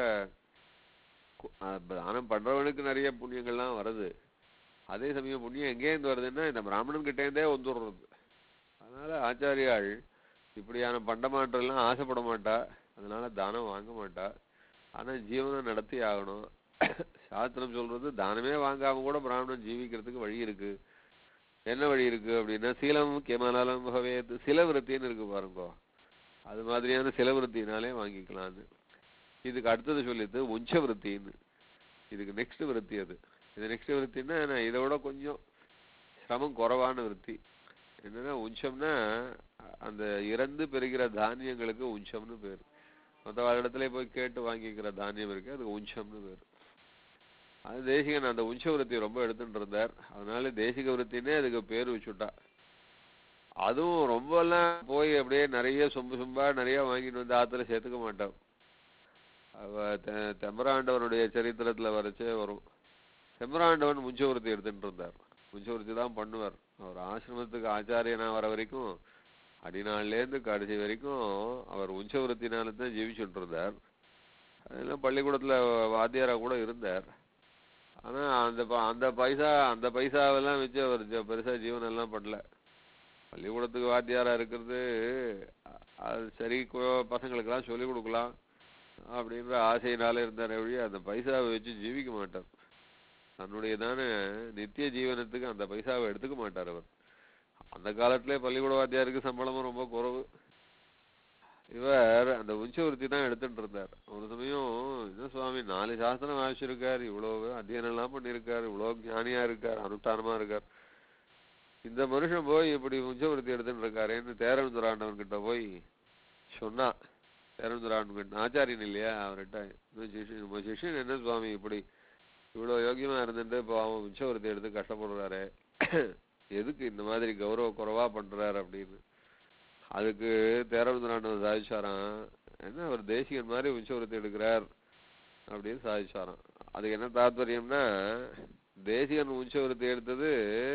கு- அஹ் தானம் பண்றவனுக்கு நிறைய புண்ணியங்கள்லாம் வருது அதே சமயம் புண்ணியம் எங்கேருந்து வருதுன்னா இந்த பிராமணன் கிட்ட இருந்தே வந்துடுறது அதனால ஆச்சாரியாள் இப்படியான பண்டமாற்றெல்லாம் ஆசைப்பட மாட்டா அதனால தானம் வாங்க மாட்டா ஆனா ஜீவனம் நடத்தி ஆகணும் சாஸ்திரம் சொல்றது தானமே வாங்காம கூட பிராமணன் ஜீவிக்கிறதுக்கு வழி இருக்கு என்ன வழி இருக்கு அப்படின்னா சீலம் கேமலாலம் பவேத் சிலவிருத்தின்னு இருக்கு பாருங்க அது மாதிரியான சிலவிருத்தினாலே வாங்கிக்கலாம்னு இதுக்கு அடுத்தது சொல்லிட்டு உஞ்ச விருத்தின்னு இதுக்கு நெக்ஸ்ட் விருத்தி அது இது நெக்ஸ்ட் விருத்தின்னா நான் இதை விட கொஞ்சம் சிரமம் குறைவான விருத்தி என்னன்னா உஞ்சம்னா அ- அந்த இறந்து பெறுகிற தானியங்களுக்கு உஞ்சம்னு பேர் மற்ற இடத்துல போய் கேட்டு வாங்கிக்கிற தானியம் இருக்கு அதுக்கு உஞ்சம்னு பேர் அது தேசிகன் அந்த உஞ்ச விருத்தி ரொம்ப எடுத்துட்டு இருந்தார் அதனால தேசிக விருத்தினே அதுக்கு பேர் வச்சுட்டா அதுவும் ரொம்ப எல்லாம் போய் அப்படியே நிறைய சொம்பு சொம்பா நிறைய வாங்கிட்டு வந்து ஆத்துல சேர்த்துக்க மாட்டான் அவ தெ- தெம்பராண்டவனுடைய சரித்திரத்துல வரைச்சே வரும் தெம்பராண்டவன் முஞ்சவருத்தி எடுத்துட்டு இருந்தார் முஞ்சவருத்தி தான் பண்ணுவார் அவர் ஆசிரமத்துக்கு ஆச்சாரியனா வர வரைக்கும் அடிநாள்லேருந்து கடைசி வரைக்கும் அவர் உஞ்சவருத்தினால தான் ஜீவிச்சுட்டு இருந்தார் அதெல்லாம் பள்ளிக்கூடத்துல வாத்தியாரா கூட இருந்தார் ஆனா அந்த ப- அந்த பைசா அந்த பைசாவெல்லாம் வச்சு அவர் ஜ- பெருசா ஜீவனெல்லாம் பண்ணல பள்ளிக்கூடத்துக்கு வாத்தியாரா இருக்கிறது அ- அது சரி கொ- பசங்களுக்கெல்லாம் சொல்லிக் கொடுக்கலாம் அப்படின்ற ஆசையினால இருந்தாரே ஒழிய அந்த பைசாவை வச்சு ஜீவிக்க மாட்டார் தன்னுடையதான நித்திய ஜீவனத்துக்கு அந்த பைசாவை எடுத்துக்க மாட்டார் அவர் அந்த காலத்திலே பள்ளிக்கூட வாத்தியாருக்கு சம்பளமும் ரொம்ப குறைவு இவர் அந்த உஞ்சவருத்தி தான் எடுத்துட்டு இருந்தார் ஒரு சமயம் என்ன சுவாமி நாலு சாஸ்திரம் வாசிச்சிருக்கார் இவ்வளவு அத்தியனம் எல்லாம் பண்ணியிருக்கார் இவ்வளவு ஞானியா இருக்கார் அனுஷ்டானமா இருக்கார் இந்த மனுஷன் போய் இப்படி உஞ்சவருத்தி எடுத்துட்டு இருக்காரேன்னு தேரவிந்துராண்டவன் கிட்ட போய் சொன்னா தேரவிந்துராண்டன் கிட்ட ஆச்சாரியன் இல்லையா அவர்கிட்ட இந்த சிஷ்யன் உங்க சிஷ்யன் என்ன சுவாமி இப்படி இவ்வளவு யோகியமா இருந்துட்டு இப்போ அவன் உச்சவருத்தி எடுத்து கஷ்டப்படுறாரு எதுக்கு இந்த மாதிரி கௌரவ குறைவா பண்றாரு அப்படின்னு அதுக்கு தேரவிந்தராண்டவர் சாதிச்சாராம் என்ன அவர் தேசிகன் மாதிரி உச்சவருத்தி எடுக்கிறார் அப்படின்னு சாதிச்சாராம் அதுக்கு என்ன தாத்பரியம்னா தேசிகன் உச்சவருத்தி எடுத்தது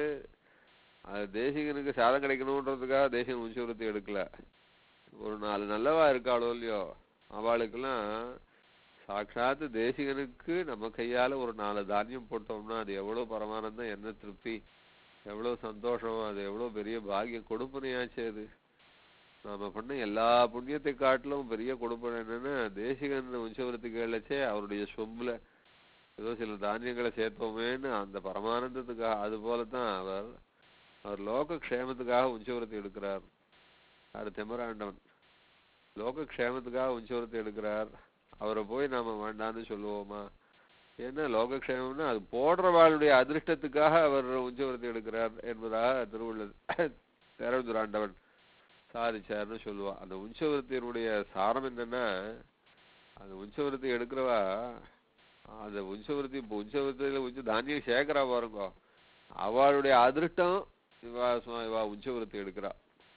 அது தேசிகனுக்கு சாதம் கிடைக்கணுன்றதுக்காக தேசிகன் உச்சவருத்தி எடுக்கல ஒரு நாலு நல்லவா இருக்காளோ இல்லையோ அவளுக்கெல்லாம் சாட்சாத்து தேசிகனுக்கு நம்ம கையால ஒரு நாலு தானியம் போட்டோம்னா அது எவ்வளவு பரமானந்தம் என்ன திருப்தி எவ்வளவு சந்தோஷம் அது எவ்வளவு பெரிய பாக்கியம் கொடுப்பனையாச்சு அது நாம பண்ண எல்லா புண்ணியத்தை காட்டிலும் பெரிய கொடுப்பனை என்னன்னா தேசிகன் உஞ்சவரத்து கேளச்சே அவருடைய சொம்புல ஏதோ சில தானியங்களை சேர்த்தோமேன்னு அந்த பரமானந்தத்துக்காக அது போலதான் அவர் அவர் லோக க்ஷேமத்துக்காக உஞ்சவரத்தை எடுக்கிறார் அது தெமராண்டவன் லோக க்ஷேமத்துக்காக உஞ்சவரத்தை எடுக்கிறார் அவரை போய் நாம வேண்டான்னு சொல்லுவோமா ஏன்னா லோகக்ஷேமம்னா அது போடுறவாளுடைய அதிர்ஷ்டத்துக்காக அவர் உஞ்சவரத்தை எடுக்கிறார் என்பதாக திருவள்ளுவர் தேரவிந்துராண்டவன் சாதிச்சார்னு சொல்லுவா அந்த உஞ்சவரத்தினுடைய சாரம் என்னன்னா அந்த உஞ்சவரத்தை எடுக்கிறவா அந்த உஞ்சவரத்தி இப்போ உஞ்சவரத்தில உஞ்ச தானியம் சேர்க்கிறா பாருங்க அவளுடைய அதிர்ஷ்டம் இவா சும்மா இவா உஞ்சவரத்தை எடுக்கிறா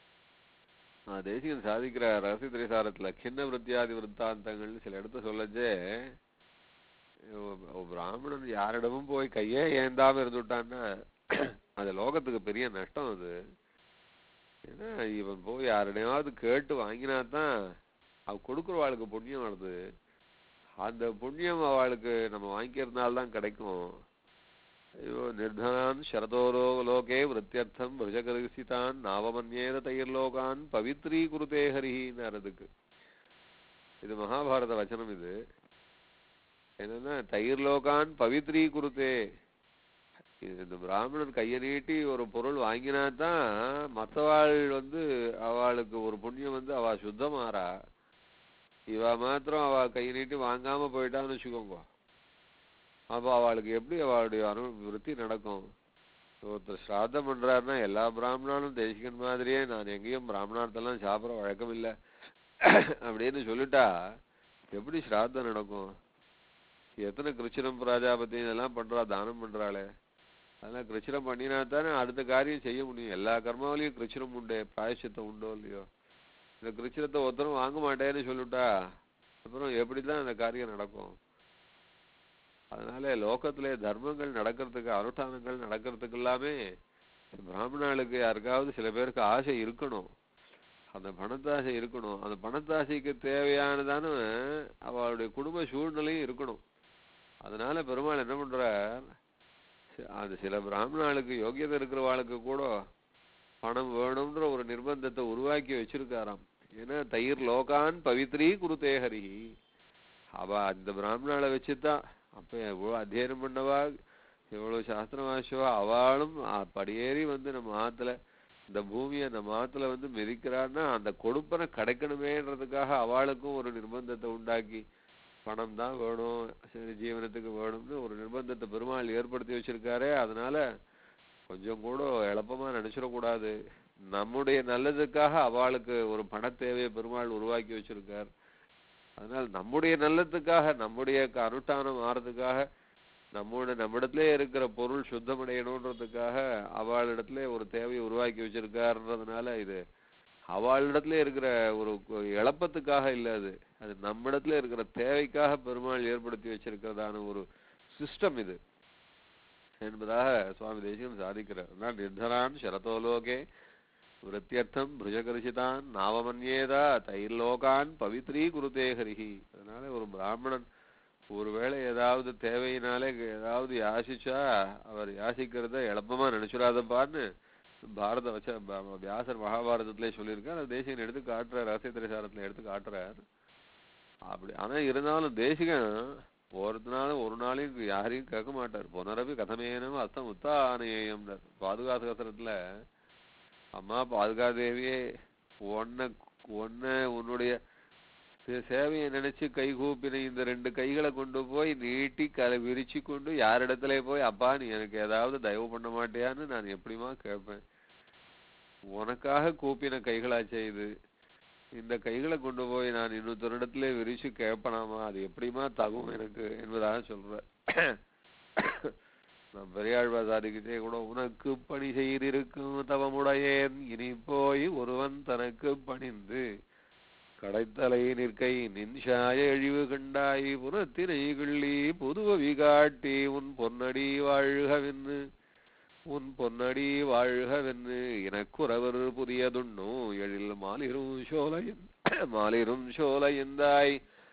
ஆஹ் தேசிகன் சாதிக்கிற ரகசிய திரைசாரத்துல கிண்ண விருத்தியாதி விருத்தாந்தங்கள்னு சில இடத்த சொல்லச்சே ஒரு பிராமணன் யாரிடமும் போய் கையே ஏந்தாம இருந்துட்டான்னா அது லோகத்துக்கு பெரிய நஷ்டம் அது ஏன்னா இவன் போய் யாரிடையாவது கேட்டு வாங்கினா தான் அவ கொடுக்குறவாளுக்கு புண்ணியம் வருது அந்த புண்ணியம் அவளுக்கு நம்ம வாங்கிக்கிறதுனால தான் கிடைக்கும் ஐயோ நிர்தனான் சரதோரோ லோகே விருத்தியர்த்தம் விரஜகரிசிதான் நாவமன்யேத தைர்லோகான் பவித்ரீ குருதே ஹரின்னு அதுக்கு இது மகாபாரத வச்சனம் இது என்னன்னா தயிர்லோகான் பவித்ரீ குருதே இது இந்த பிராமணன் கையை நீட்டி ஒரு பொருள் வாங்கினா தான் மற்றவாள் வந்து அவளுக்கு ஒரு புண்ணியம் வந்து அவ சுத்தமாறா இவ மாத்திரம் அவ கையை நீட்டி வாங்காம போயிட்டான்னு வச்சுக்கோங்க அப்போ அவளுக்கு எப்படி அவளுடைய அனு விருத்தி நடக்கும் ஒருத்தர் ஸ்ராத்தம் பண்றாருன்னா எல்லா பிராமணாலும் தேசிகன் மாதிரியே நான் எங்கேயும் பிராமணார்த்தெல்லாம் சாப்பிட்ற வழக்கம் இல்லை அப்படின்னு சொல்லிட்டா எப்படி ஸ்ராத்தம் நடக்கும் எத்தனை கிருச்சிரம் பிராஜாபதி இதெல்லாம் பண்றா தானம் பண்றாளே அதெல்லாம் கிருச்சிரம் பண்ணினா தானே அடுத்த காரியம் செய்ய முடியும் எல்லா கர்மாவிலையும் கிருச்சிரம் உண்டு பிராயசித்தம் உண்டோ இல்லையோ இந்த கிருச்சிரத்தை ஒருத்தரும் வாங்க மாட்டேன்னு சொல்லிட்டா அப்புறம் எப்படிதான் அந்த காரியம் நடக்கும் அதனால லோகத்திலே தர்மங்கள் நடக்கிறதுக்கு அனுஷ்டானங்கள் நடக்கிறதுக்கு எல்லாமே பிராமணாளுக்கு யாருக்காவது சில பேருக்கு ஆசை இருக்கணும் அந்த பணத்தாசை இருக்கணும் அந்த பணத்தாசைக்கு தேவையானதான அவளுடைய குடும்ப சூழ்நிலையும் இருக்கணும் அதனால பெருமாள் என்ன பண்றார் சி- அது சில பிராமணாளுக்கு யோகியதை இருக்கிறவாளுக்கு கூட பணம் வேணும்ன்ற ஒரு நிர்பந்தத்தை உருவாக்கி வச்சிருக்காராம் ஏன்னா தயிர் லோகான் பவித்ரீ குருதே ஹரி அவ அந்த பிராமணாளை வச்சுதான் அப்ப எவ்வளவு அத்தியனம் பண்ணவா எவ்வளவு சாஸ்திரம் வாசிவா அவளும் அ- படியேறி வந்து நம்ம ஆத்துல இந்த பூமியை நம்ம ஆத்துல வந்து மிதிக்கிறான்னா அந்த கொடுப்பனை கிடைக்கணுமேன்றதுக்காக அவளுக்கும் ஒரு நிர்பந்தத்தை உண்டாக்கி பணம் தான் வேணும் சரி ஜீவனத்துக்கு வேணும்னு ஒரு நிர்பந்தத்தை பெருமாள் ஏற்படுத்தி வச்சிருக்காரே அதனால கொஞ்சம் கூட எளப்பமா நினைச்சிடக்கூடாது நம்முடைய நல்லதுக்காக அவளுக்கு ஒரு பண தேவையை பெருமாள் உருவாக்கி வச்சிருக்கார் அதனால நம்முடைய நல்லதுக்காக நம்முடைய க- அனுஷ்டானம் ஆறதுக்காக நம்மோட நம்மிடத்திலே இருக்கிற பொருள் சுத்தமடையணுன்றதுக்காக அவளிடத்திலே ஒரு தேவையை உருவாக்கி வச்சிருக்காருன்றதுனால இது அவளிடத்துல இருக்கிற ஒரு கு- இழப்பத்துக்காக இல்ல அது அது நம்மிடத்துல இருக்கிற தேவைக்காக பெருமாள் ஏற்படுத்தி வச்சிருக்கிறதான ஒரு சிஸ்டம் இது என்பதாக சுவாமி தேசிகன் சாதிக்கிறார் அதனால் நிர்தரான் சரதோலோகே விருத்தியர்த்தம் புருஜகரிசிதான் நாவமன்யேதா தைர்லோகான் பவித்ரீ குருதே ஹரிஹி அதனால ஒரு பிராமணன் ஒருவேளை ஏதாவது தேவையினாலே ஏதாவது யாசிச்சா அவர் யாசிக்கிறத எளப்பமா நினைச்சுடாதப்பான்னு பாரத வச்ச ப- வியாசர் மகாபாரதத்திலே சொல்லியிருக்கார் அது தேசிகன் எடுத்து காட்டுறார் ரகசியத்திரசாரத்துல எடுத்து காட்டுறார் அப்படி ஆனா இருந்தாலும் தேசிகன் ஒருத்தனாலும் ஒரு நாளையும் யாரையும் கேட்க மாட்டார் புனரபி கதமேனும் அஸ்தம் உத்தானேயம்னார் பாதுகாசகத்திரத்துல அம்மா பாதுகாதேவியே உன்னை உன்னை உன்னுடைய சே- சேவையை நினைச்சு கை கூப்பின இந்த ரெண்டு கைகளை கொண்டு போய் நீட்டி கலை விரிச்சு கொண்டு யாரிடத்துல போய் அப்பா நீ எனக்கு ஏதாவது தயவு பண்ண மாட்டியான்னு நான் எப்படிமா கேட்பேன் உனக்காக கூப்பின கைகளாச்சே இது இந்த கைகளை கொண்டு போய் நான் இன்னொருத்தரிடத்துல விரிச்சு கேட்பனாமா அது எப்படிமா தகும் எனக்கு என்பதாக சொல்ற நம் பெரியாழ்வார் சாதிக்கிட்டே கூட உனக்கு பணி செய்திருக்கும் தவமுடையேன் இனி போய் ஒருவன் தனக்கு பணிந்து கடைத்தலை நிற்கை நின்ஷாய எழிவு கண்டாய் புறத்தினை கிள்ளி புதுவவி காட்டி உன் பொன்னடி வாழ்கவென்னு உன் பொன்னடி வாழ்கவென்னு எனக்குறவர் புதியதுண்ணோ எழில் மாலிரும் சோலையின் மாலிரும் சோலையந்தாய்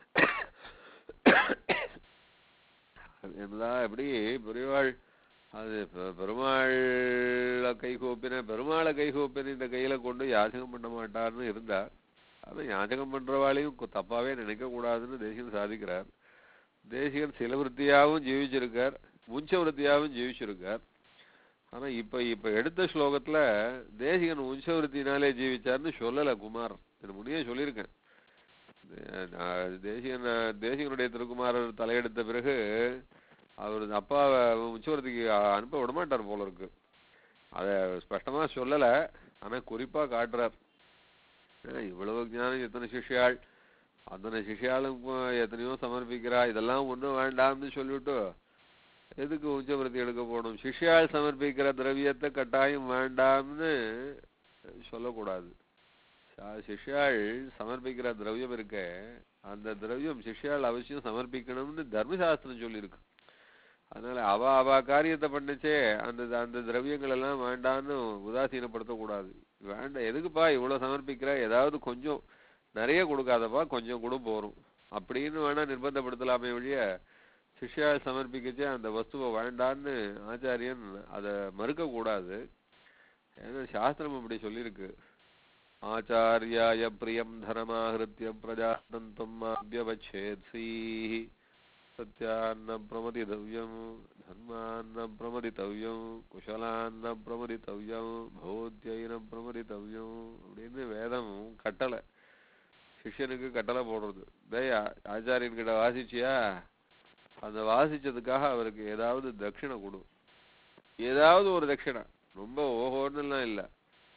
என்னதா எப்படி பெரியவாள் அது பெ- பெருமாள் கை கூப்பின பெருமாளை கை கூப்பின இந்த கையில கொண்டு யாசகம் பண்ண மாட்டார்னு இருந்தா ஆனா யாச்சகம் பண்றவாளையும் கு- தப்பாவே நினைக்க கூடாதுன்னு தேசிகன் சாதிக்கிறார் தேசிகன் சில விருத்தியாவும் ஜீவிச்சிருக்கார் முஞ்ச விருத்தியாவும் ஜீவிச்சிருக்கார் ஆனா இப்ப இப்ப எடுத்த ஸ்லோகத்துல தேசிகன் உஞ்ச விருத்தினாலே ஜீவிச்சார்னு சொல்லல குமார் இது முன்னே சொல்லியிருக்கேன் தே- நான் தேசிகன் தேசிகனுடைய திருக்குமாரர் தலையெடுத்த பிறகு அவர் அப்பாவை உச்சவரத்துக்கு அனுப்ப விட மாட்டார் போல இருக்கு அத ஸ்பஷ்டமா சொல்லல ஆனா குறிப்பா காட்டுறார் ஏன்னா, இவ்வளவு ஞானம் எத்தனை சிஷ்யாள் அத்தனை சிஷ்யாளும் இப்போ எத்தனையோ சமர்ப்பிக்கிறா இதெல்லாம் ஒண்ணும் வேண்டாம்னு சொல்லிவிட்டு எதுக்கு உச்சவரத்தி எடுக்க போகணும் சிஷ்யாள் சமர்ப்பிக்கிற திரவியத்தை கட்டாயம் வேண்டாம்னு சொல்லக்கூடாது சா- சிஷ்யாள் சமர்ப்பிக்கிற திரவியம் இருக்க அந்த திரவியம் சிஷ்யாள் அவசியம் சமர்ப்பிக்கணும்னு தர்மசாஸ்திரம் சொல்லியிருக்கு அதனால அவ அவ காரியத்தை பண்ணுச்சே அந்த அந்த திரவியங்கள் எல்லாம் வேண்டான்னு உதாசீனப்படுத்தக்கூடாது வேண்டாம் எதுக்குப்பா இவ்வளவு சமர்ப்பிக்கிற ஏதாவது கொஞ்சம் நிறைய கொடுக்காதப்பா கொஞ்சம் கூட போரும் அப்படின்னு வேணா நிர்பந்தப்படுத்தலாமே ஒழிய சிஷ்யா சமர்ப்பிக்கச்சே அந்த வஸ்துவை வேண்டான்னு ஆச்சாரியன் அதை மறுக்க கூடாது ஏன்னா சாஸ்திரம் அப்படி சொல்லியிருக்கு ஆச்சாரியாய பிரியம் தனமாகிருத்திய பிரஜாதந்தம் அபியவச்சேத்ஸீஹி சத்யாन्न பிரமதிதவ்யம் தர்மாन्न பிரமதித்தவ்யம் குஷலாन्न பிரமதித்தவ்யம் பௌத்தியன பிரமதித்தவ்யம் அப்படின்னு வேதம் கட்டளை சிஷ்யனுக்கு கட்டளை போடுறது டேய் ஆ- ஆச்சாரியன் கிட்ட வாசிச்சியா அந்த வாசிச்சதுக்காக அவருக்கு ஏதாவது தட்சிணை கொடு ஏதாவது ஒரு தட்சிணை ரொம்ப ஓஹோன்னுலாம் இல்ல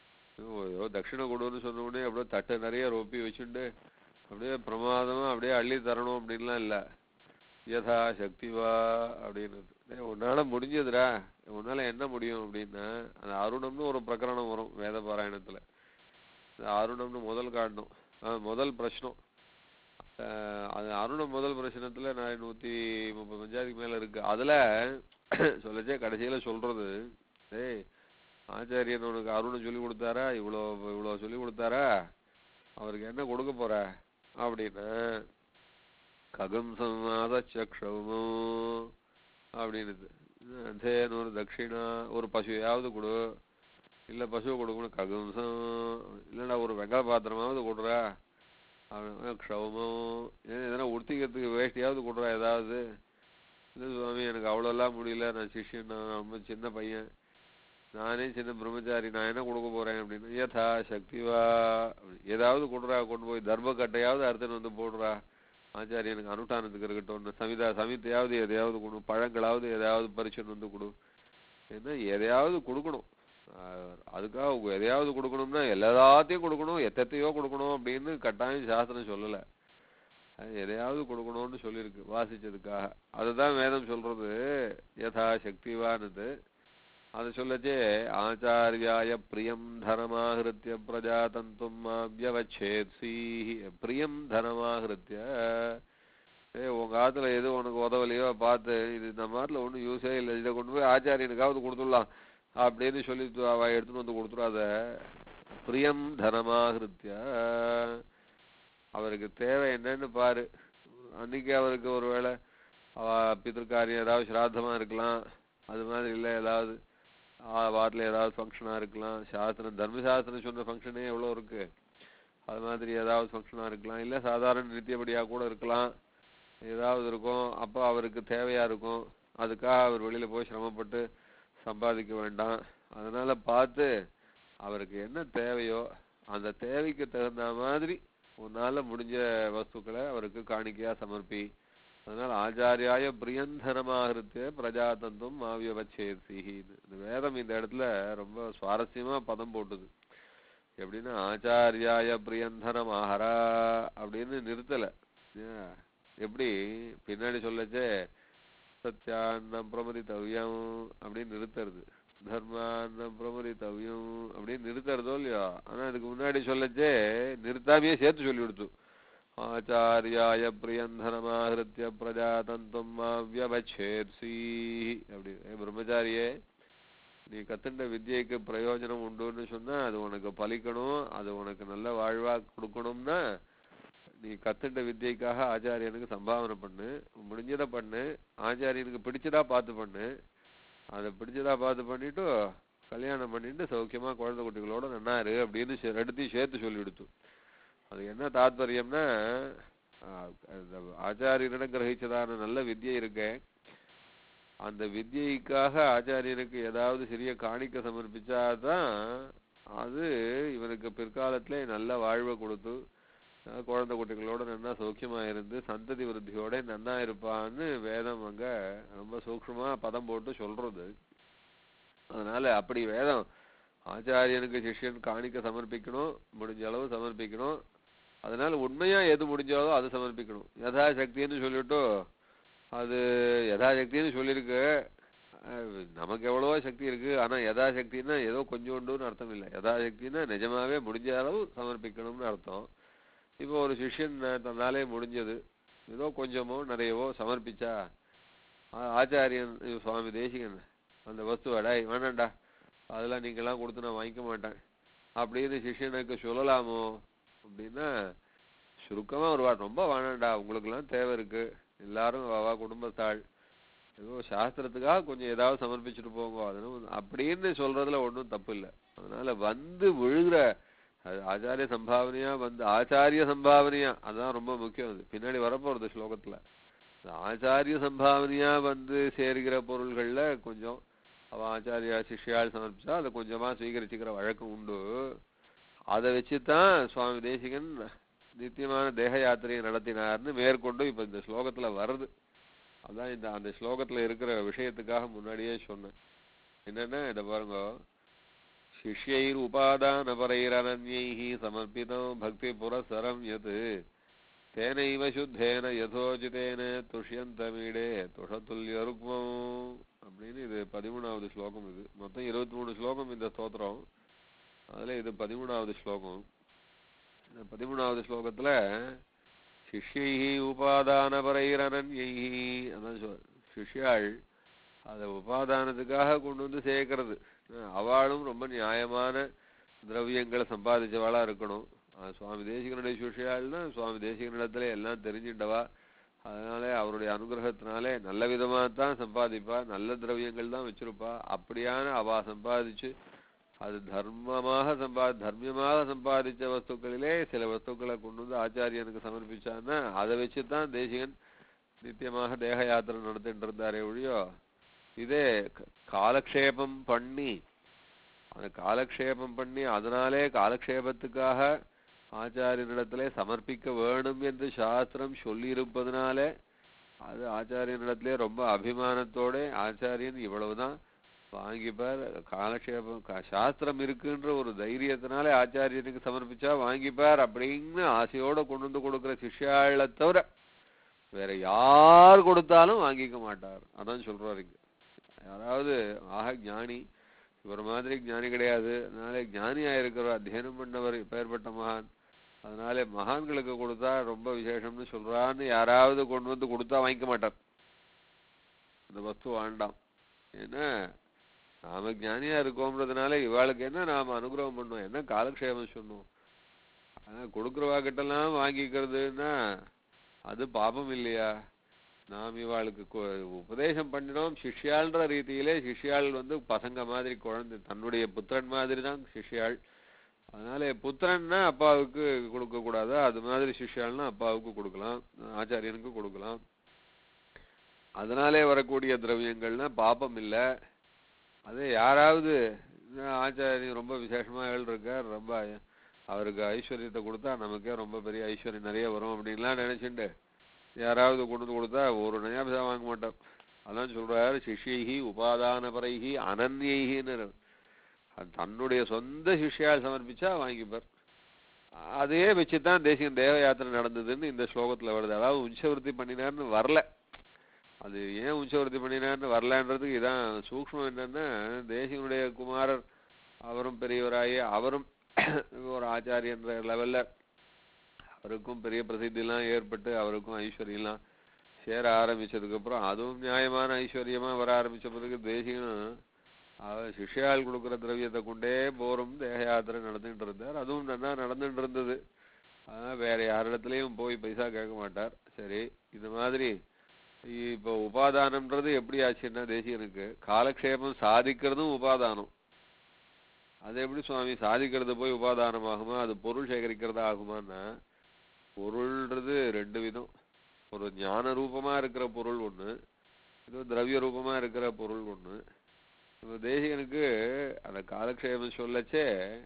ஐயோ தட்சிணை கொடுன்னு சொன்ன உடனே அப்படியே தட்டு நிறைய ரொப்பி வச்சுட்டு அப்படியே பிரமாதமா அப்படியே அள்ளி தரணும் அப்படின்லாம் இல்ல யதா சக்திவா அப்படின்னு டேய், உன்னால முடிஞ்சதுடா உன்னால என்ன முடியும் அப்படின்னா அந்த அருணம்னு ஒரு பிரகரணம் வரும் வேத பாராயணத்துல அந்த அருணம்னு முதல் காட்டணும் அஹ் முதல் பிரஷ்னம் அஹ் அது அருணம் முதல் பிரச்சனத்துல நான் நூத்தி முப்பது பஞ்சாயத்துக்கு மேல இருக்கு அதுல சொல்லச்சே கடைசியில சொல்றது டேய் ஆச்சாரியன் உனக்கு அருணம் சொல்லி கொடுத்தாரா இவ்வளோ இவ்வளோ சொல்லி கொடுத்தாரா அவருக்கு என்ன கொடுக்க போற அப்படின்னு ககம் சம்மாத சக்ஷமோ அப்படின்னுது அதேன்னு ஒரு தட்சிணா ஒரு பசுவையாவது கொடு இல்ல பசுவை கொடுக்கணும் ககம்சம் இல்லைன்னா ஒரு வெங்காய பாத்திரமாவது கொடுறா அவன் க்ஷவமம் ஏன் எதனா உடுத்திக்கிறதுக்கு வேஷ்டியாவது கொடுறா ஏதாவது இல்லை சுவாமி எனக்கு அவ்வளோலாம் முடியல நான் சிஷ்யன் நான் ரொம்ப சின்ன பையன் நானே சின்ன பிரம்மச்சாரி நான் என்ன கொடுக்க போறேன் அப்படின்னு யதா சக்திவா அப்படி. ஏதாவது கொடுறா கொண்டு போய் தர்ம கட்டையாவது அர்த்தன் வந்து போடுறா ஆச்சாரியனுக்கு அனுஷ்டானத்துக்கு இருக்கட்டும் சமிதா சமித்தையாவது எதையாவது கொடு பழங்களாவது எதையாவது பரிசுன்னு வந்து கொடு என்ன எதையாவது கொடுக்கணும் ஆஹ் அதுக்காக உங்க எதையாவது கொடுக்கணும்னா எல்லாத்தையும் கொடுக்கணும் எத்தத்தையோ கொடுக்கணும் அப்படின்னு கட்டாயம் சாஸ்திரம் சொல்லல அது எதையாவது கொடுக்கணும்னு சொல்லியிருக்கு வாசிச்சதுக்காக அதுதான் வேதம் சொல்றது யதா சக்திவானது அது சொல்லச்சே ஆச்சாரியாய பிரியம் தனமாகிருத்திய பிரஜாதந்தும் அவ்யவச்சேத்ஸீஹி பிரியம் தனமாகிருத்திய ஏ உங்க ஆத்துல எது உனக்கு உதவலையோ பார்த்து இது நம்ம ஆத்துல ஒன்றும் யூஸே இல்லை இதை கொண்டு போய் ஆச்சாரியனுக்காவது கொடுத்துடலாம் அப்படின்னு சொல்லி து- அவ எடுத்துன்னு வந்து கொடுத்துடாத பிரியம் தனமாகிருத்திய அவருக்கு தேவை என்னன்னு பாரு அன்னைக்கு அவருக்கு ஒருவேளை அவ பித்திருக்காரியம் ஏதாவது சிராத்தமா இருக்கலாம் அது மாதிரி இல்லை ஏதாவது வாட்டில் ஏதாவது ஃபங்க்ஷனாக இருக்கலாம் சாஸ்திரம் தர்மசாஸ்திரம் சொன்ன ஃபங்க்ஷனே எவ்வளோ இருக்கு அது மாதிரி ஏதாவது ஃபங்க்ஷனாக இருக்கலாம் இல்லை சாதாரண நித்தியபடியாக கூட இருக்கலாம் ஏதாவது இருக்கும் அப்போ அவருக்கு தேவையா இருக்கும் அதுக்காக அவர் வெளியில போய் சிரமப்பட்டு சம்பாதிக்க வேண்டாம் அதனால பார்த்து அவருக்கு என்ன தேவையோ அந்த தேவைக்கு தகுந்த மாதிரி உன்னால முடிஞ்ச வஸ்துக்களை அவருக்கு காணிக்கையா சமர்ப்பி அதனால ஆச்சாரியாய பிரியந்தனமாகிருத்தே பிரஜாதந்தும் மாவியவச்சேர்த்தி இந்த வேதம் இந்த இடத்துல ரொம்ப சுவாரஸ்யமா பதம் போட்டுது எப்படின்னா ஆச்சாரியாய பிரியந்தனமாகரா அப்படின்னு நிறுத்தல ஏன்? எப்படி பின்னாடி சொல்லச்சே சத்யான்னம் பிரமரித்தவ்யம் அப்படின்னு நிறுத்துறது தர்மான்னம் பிரமரித்தவ்யம் அப்படின்னு நிறுத்துறதோ இல்லையோ ஆனா அதுக்கு முன்னாடி சொல்லச்சே நிறுத்தாமையே சேர்த்து சொல்லி கொடுத்து ஆச்சாரியாய பிரியந்தனமாகிருத்திய பிரஜாதந்தும் மாவியவச்சேர்சி அப்படி ஏ பிரம்மச்சாரியே நீ கத்துண்ட வித்யைக்கு பிரயோஜனம் உண்டுன்னு சொன்னா அது உனக்கு பலிக்கணும் அது உனக்கு நல்ல வாழ்வா கொடுக்கணும்னா நீ கத்துண்ட வித்யைக்காக ஆச்சாரியனுக்கு சம்பாவனை பண்ணு முடிஞ்சதை பண்ணு ஆச்சாரியனுக்கு பிடிச்சதா பார்த்து பண்ணு அதை பிடிச்சதா பார்த்து பண்ணிட்டு கல்யாணம் பண்ணிட்டு சௌக்கியமா குழந்தை குட்டிகளோட நன்னா இரு அப்படின்னு சே- ரெண்டுத்தையும் சேர்த்து சொல்லி கொடுத்து அது என்ன தாத்பரியம்னா ஆஹ் அந்த ஆச்சாரியனிடம் கிரகிச்சதான நல்ல வித்யை இருக்கே அந்த வித்யைக்காக ஆச்சாரியனுக்கு ஏதாவது சிறிய காணிக்க சமர்ப்பிச்சாதான் அது இவனுக்கு பிற்காலத்திலே நல்ல வாழ்வை கொடுத்து அஹ் குழந்தை குட்டிகளோட நன்னா சௌக்கியமா இருந்து சந்ததி விருத்தியோட நன்னா இருப்பான்னு வேதம் அங்க ரொம்ப சூக்ஷ்மமா பதம் போட்டு சொல்றது அதனால அப்படி வேதம் ஆச்சாரியனுக்கு சிஷ்யன் காணிக்க சமர்ப்பிக்கணும் முடிஞ்ச அளவு சமர்ப்பிக்கணும் அதனால உண்மையா எது முடிஞ்சாலோ அதை சமர்ப்பிக்கணும் யதாசக்தின்னு சொல்லிட்டு அது யதாசக்தின்னு சொல்லியிருக்கு அஹ் நமக்கு எவ்வளவோ சக்தி இருக்கு ஆனா யதாசக்தின்னா ஏதோ கொஞ்சோண்டுன்னு அர்த்தம் இல்லை யதாசக்தின்னா நிஜமாவே முடிஞ்ச அளவு சமர்ப்பிக்கணும்னு அர்த்தம் இப்போ ஒரு சிஷ்யன் தன்னாலே முடிஞ்சது ஏதோ கொஞ்சமோ நிறையவோ சமர்ப்பிச்சா ஆ- ஆச்சாரியன் இது சுவாமி தேசிகன் அந்த வஸ்துவை டேய் வேணாம்டா அதெல்லாம் நீங்கெல்லாம் கொடுத்து நான் வாங்கிக்க மாட்டேன் அப்படின்னு சிஷ்யனுக்கு சொல்லலாமோ அப்படின்னா சுருக்கமா ஒரு வார்த்தை ரொம்ப வேணாம்டா உங்களுக்கெல்லாம் தேவை இருக்கு எல்லாரும் வா குடும்பத்தாள் ஏதோ சாஸ்திரத்துக்காக கொஞ்சம் ஏதாவது சமர்ப்பிச்சுட்டு போங்க அதனால அப்படின்னு சொல்றதுல ஒண்ணும் தப்பு இல்லை அதனால வந்து விழுகிற அது ஆச்சாரிய சம்பாவனையா வந்து ஆச்சாரிய சம்பாவனையா அதான் ரொம்ப முக்கியம் அது பின்னாடி வரப்போறது ஸ்லோகத்துல இந்த ஆச்சாரிய சம்பாவனையா வந்து சேர்கிற பொருள்கள்ல கொஞ்சம் அவ ஆச்சாரியா சிஷ்யால் சமர்ப்பிச்சா அதை கொஞ்சமா சுவீகரிச்சுக்கிற வழக்கம் உண்டு அதை வச்சுதான் சுவாமி தேசிகன் நித்தியமான தேக யாத்திரையை நடத்தினார்னு மேற்கொண்டு இப்ப இந்த ஸ்லோகத்துல வருது அதான் இந்த அந்த ஸ்லோகத்துல இருக்கிற விஷயத்துக்காக முன்னாடியே சொன்னேன் என்னன்னா இத பாருங்க சிஷ்யைர் உபாதானபரைரனன்யைः சமர்ப்பிதம் பக்தி புரசரம் யத் தேனைவ சுத்தேன யதோஜிதேன துஷ்யந்தமீடே துஷத்துல்ய ருக்மம் அப்படின்னு இது பதிமூணாவது ஸ்லோகம் இது மொத்தம் இருபத்தி மூணு ஸ்லோகம் இந்த ஸ்தோத்திரம் அதுல இது பதிமூணாவது ஸ்லோகம் இந்த பதிமூணாவது ஸ்லோகத்துல சிஷ்யை உபாதானபரைரனன்யை அதான் சொல் சிஷ்யாள் அதை உபாதானத்துக்காக கொண்டு வந்து சேர்க்கறது அஹ் அவளும் ரொம்ப நியாயமான திரவியங்களை சம்பாதிச்சவாளா இருக்கணும் அஹ் சுவாமி தேசிகனுடைய சிஷ்யாள்னா சுவாமி தேசிகனிடத்துல எல்லாம் தெரிஞ்சிட்டவா அதனால அவருடைய அனுகிரகத்தினாலே நல்ல விதமா தான் சம்பாதிப்பா நல்ல திரவியங்கள் தான் வச்சிருப்பா அப்படியான அவா சம்பாதிச்சு அது தர்மமாக சம்பா தர்மியமாக சம்பாதிச்ச வஸ்துக்களிலே சில வஸ்துக்களை கொண்டு வந்து ஆச்சாரியனுக்கு சமர்ப்பிச்சான்னா அதை வச்சு தான் தேசிகன் நித்தியமாக தேக யாத்திரை நடத்திட்டு இருந்தாரே ஒழியோ இதே க- காலக்ஷேபம் பண்ணி அந்த காலக்ஷேபம் பண்ணி அதனாலே காலக்ஷேபத்துக்காக ஆச்சாரியனிடத்திலே சமர்ப்பிக்க வேணும் என்று சாஸ்திரம் சொல்லியிருப்பதனாலே அது ஆச்சாரியனிடத்திலே ரொம்ப அபிமானத்தோட ஆச்சாரியன் இவ்வளவுதான் வாங்கிப்பார் காலக்ஷேபம் கா- சாஸ்திரம் இருக்குன்ற ஒரு தைரியத்தினாலே ஆச்சாரியனுக்கு சமர்ப்பிச்சா வாங்கிப்பார் அப்படின்னு ஆசையோட கொண்டு வந்து கொடுக்கிற சிஷ்யாளை தவிர வேற யார் கொடுத்தாலும் வாங்கிக்க மாட்டார் அதான் சொல்றாரு இங்க யாராவது ஆக ஞானி இவர் மாதிரி ஞானி கிடையாது அதனால ஞானியா இருக்கிறவர் அத்தியனம் பண்ணவர் இப்பேற்பட்ட மகான் அதனால மகான்களுக்கு கொடுத்தா ரொம்ப விசேஷம்னு சொல்றான்னு யாராவது கொண்டு வந்து கொடுத்தா வாங்கிக்க மாட்டார் அந்த வஸ்து வேண்டாம் ஏன்னா நாம ஞானியா இருக்கோம்ன்றதுனால இவாளுக்கு என்ன நாம அனுகிரகம் பண்ணோம் என்ன காலக்ஷேபம் சொன்னோம் ஆனா கொடுக்குறவா கிட்டலாம் வாங்கிக்கிறதுன்னா அது பாபம் இல்லையா நாம் இவாளுக்கு கு- உபதேசம் பண்ணினோம் சிஷ்யாள்ன்ற ரீதியிலே சிஷ்யாள் வந்து பசங்க மாதிரி குழந்தை தன்னுடைய புத்திரன் மாதிரி தான் சிஷ்யாள் அதனால புத்திரன்னா அப்பாவுக்கு கொடுக்க கூடாது அது மாதிரி சிஷ்யாள்னா அப்பாவுக்கு கொடுக்கலாம் ஆச்சாரியனுக்கு கொடுக்கலாம் அதனாலே வரக்கூடிய திரவியங்கள்னா பாபம் இல்ல அதே யாராவது இந்த ஆச்சாரியன் ரொம்ப விசேஷமா ஏழு இருக்கார் ரொம்ப அவருக்கு ஐஸ்வர்யத்தை கொடுத்தா நமக்கே ரொம்ப பெரிய ஐஸ்வர்யம் நிறைய வரும் அப்படின்லாம் நினைச்சுண்டு யாராவது கொண்டு வந்து கொடுத்தா ஒரு நயா பைசா வாங்க மாட்டோம் அதான் சொல்றாரு சிஷ்யைஹி உபாதானபரைஹி அனன்யைஹின்னு அது தன்னுடைய சொந்த சிஷ்யால் சமர்ப்பிச்சா வாங்கிப்பார் அதே வச்சுதான் தேசியம் தேவ யாத்திரை நடந்ததுன்னு இந்த ஸ்லோகத்துல வருது அதாவது உஞ்சவருத்தி பண்ணினார்னு வரல அது ஏன் உஞ்சவருத்தி பண்ணினார்னு வரலன்றதுக்கு இதான் சூக்ஷ்மம் என்னன்னா தேசியனுடைய குமாரர் அவரும் பெரியவராகி அவரும் ஒரு ஆச்சாரியன்ற லெவல்ல அவருக்கும் பெரிய பிரசித்திலாம் ஏற்பட்டு அவருக்கும் ஐஸ்வர்யம்லாம் சேர ஆரம்பிச்சதுக்கு அப்புறம் அதுவும் நியாயமான ஐஸ்வர்யமா வர ஆரம்பிச்ச பிறகு தேசியம் அவர் சிஷ்யால் கொடுக்குற திரவியத்தை கொண்டே போரும் தேக யாத்திரை நடந்துட்டு இருந்தார் அதுவும் நல்லா நடந்துட்டு இருந்தது ஆனா வேற யாரிடத்துலயும் போய் பைசா கேட்க மாட்டார் சரி இது மாதிரி இப்போ உபாதானம்ன்றது எப்படி ஆச்சுன்னா தேசியனுக்கு காலக்ஷேபம் சாதிக்கிறதும் உபாதானம் அது எப்படி சுவாமி சாதிக்கிறது போய் உபாதானம் ஆகுமா அது பொருள் சேகரிக்கிறதா ஆகுமான்னா பொருள்ன்றது ரெண்டு விதம் ஒரு ஞான ரூபமா இருக்கிற பொருள் ஒண்ணு இது திரவிய ரூபமா இருக்கிற பொருள் ஒண்ணு இப்போ தேசிகனுக்கு அந்த காலக்ஷேபம் சொல்லச்சே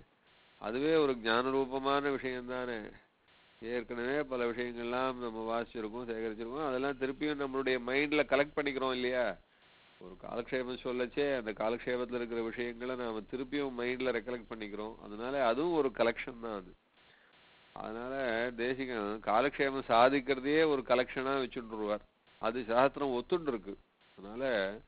அதுவே ஒரு ஞான ரூபமான விஷயம் தானே ஏற்கனவே பல விஷயங்கள்லாம் நம்ம வாசிச்சிருக்கோம் சேகரிச்சிருக்கோம் அதெல்லாம் திருப்பியும் நம்மளுடைய மைண்ட்ல கலெக்ட் பண்ணிக்கிறோம் இல்லையா ஒரு காலக்ஷேபம் சொல்லச்சே அந்த காலக்ஷேபத்துல இருக்கிற விஷயங்களை நாம திருப்பியும் மைண்ட்ல ரெக்கலெக்ட் பண்ணிக்கிறோம் அதனால அதுவும் ஒரு கலெக்ஷன் தான் அது அதனால தேசிகன் காலக்ஷேபம் சாதிக்கிறதையே ஒரு கலெக்ஷனா வச்சுட்டுருவார் அது சாஸ்திரம் ஒத்துண்டு இருக்கு அதனால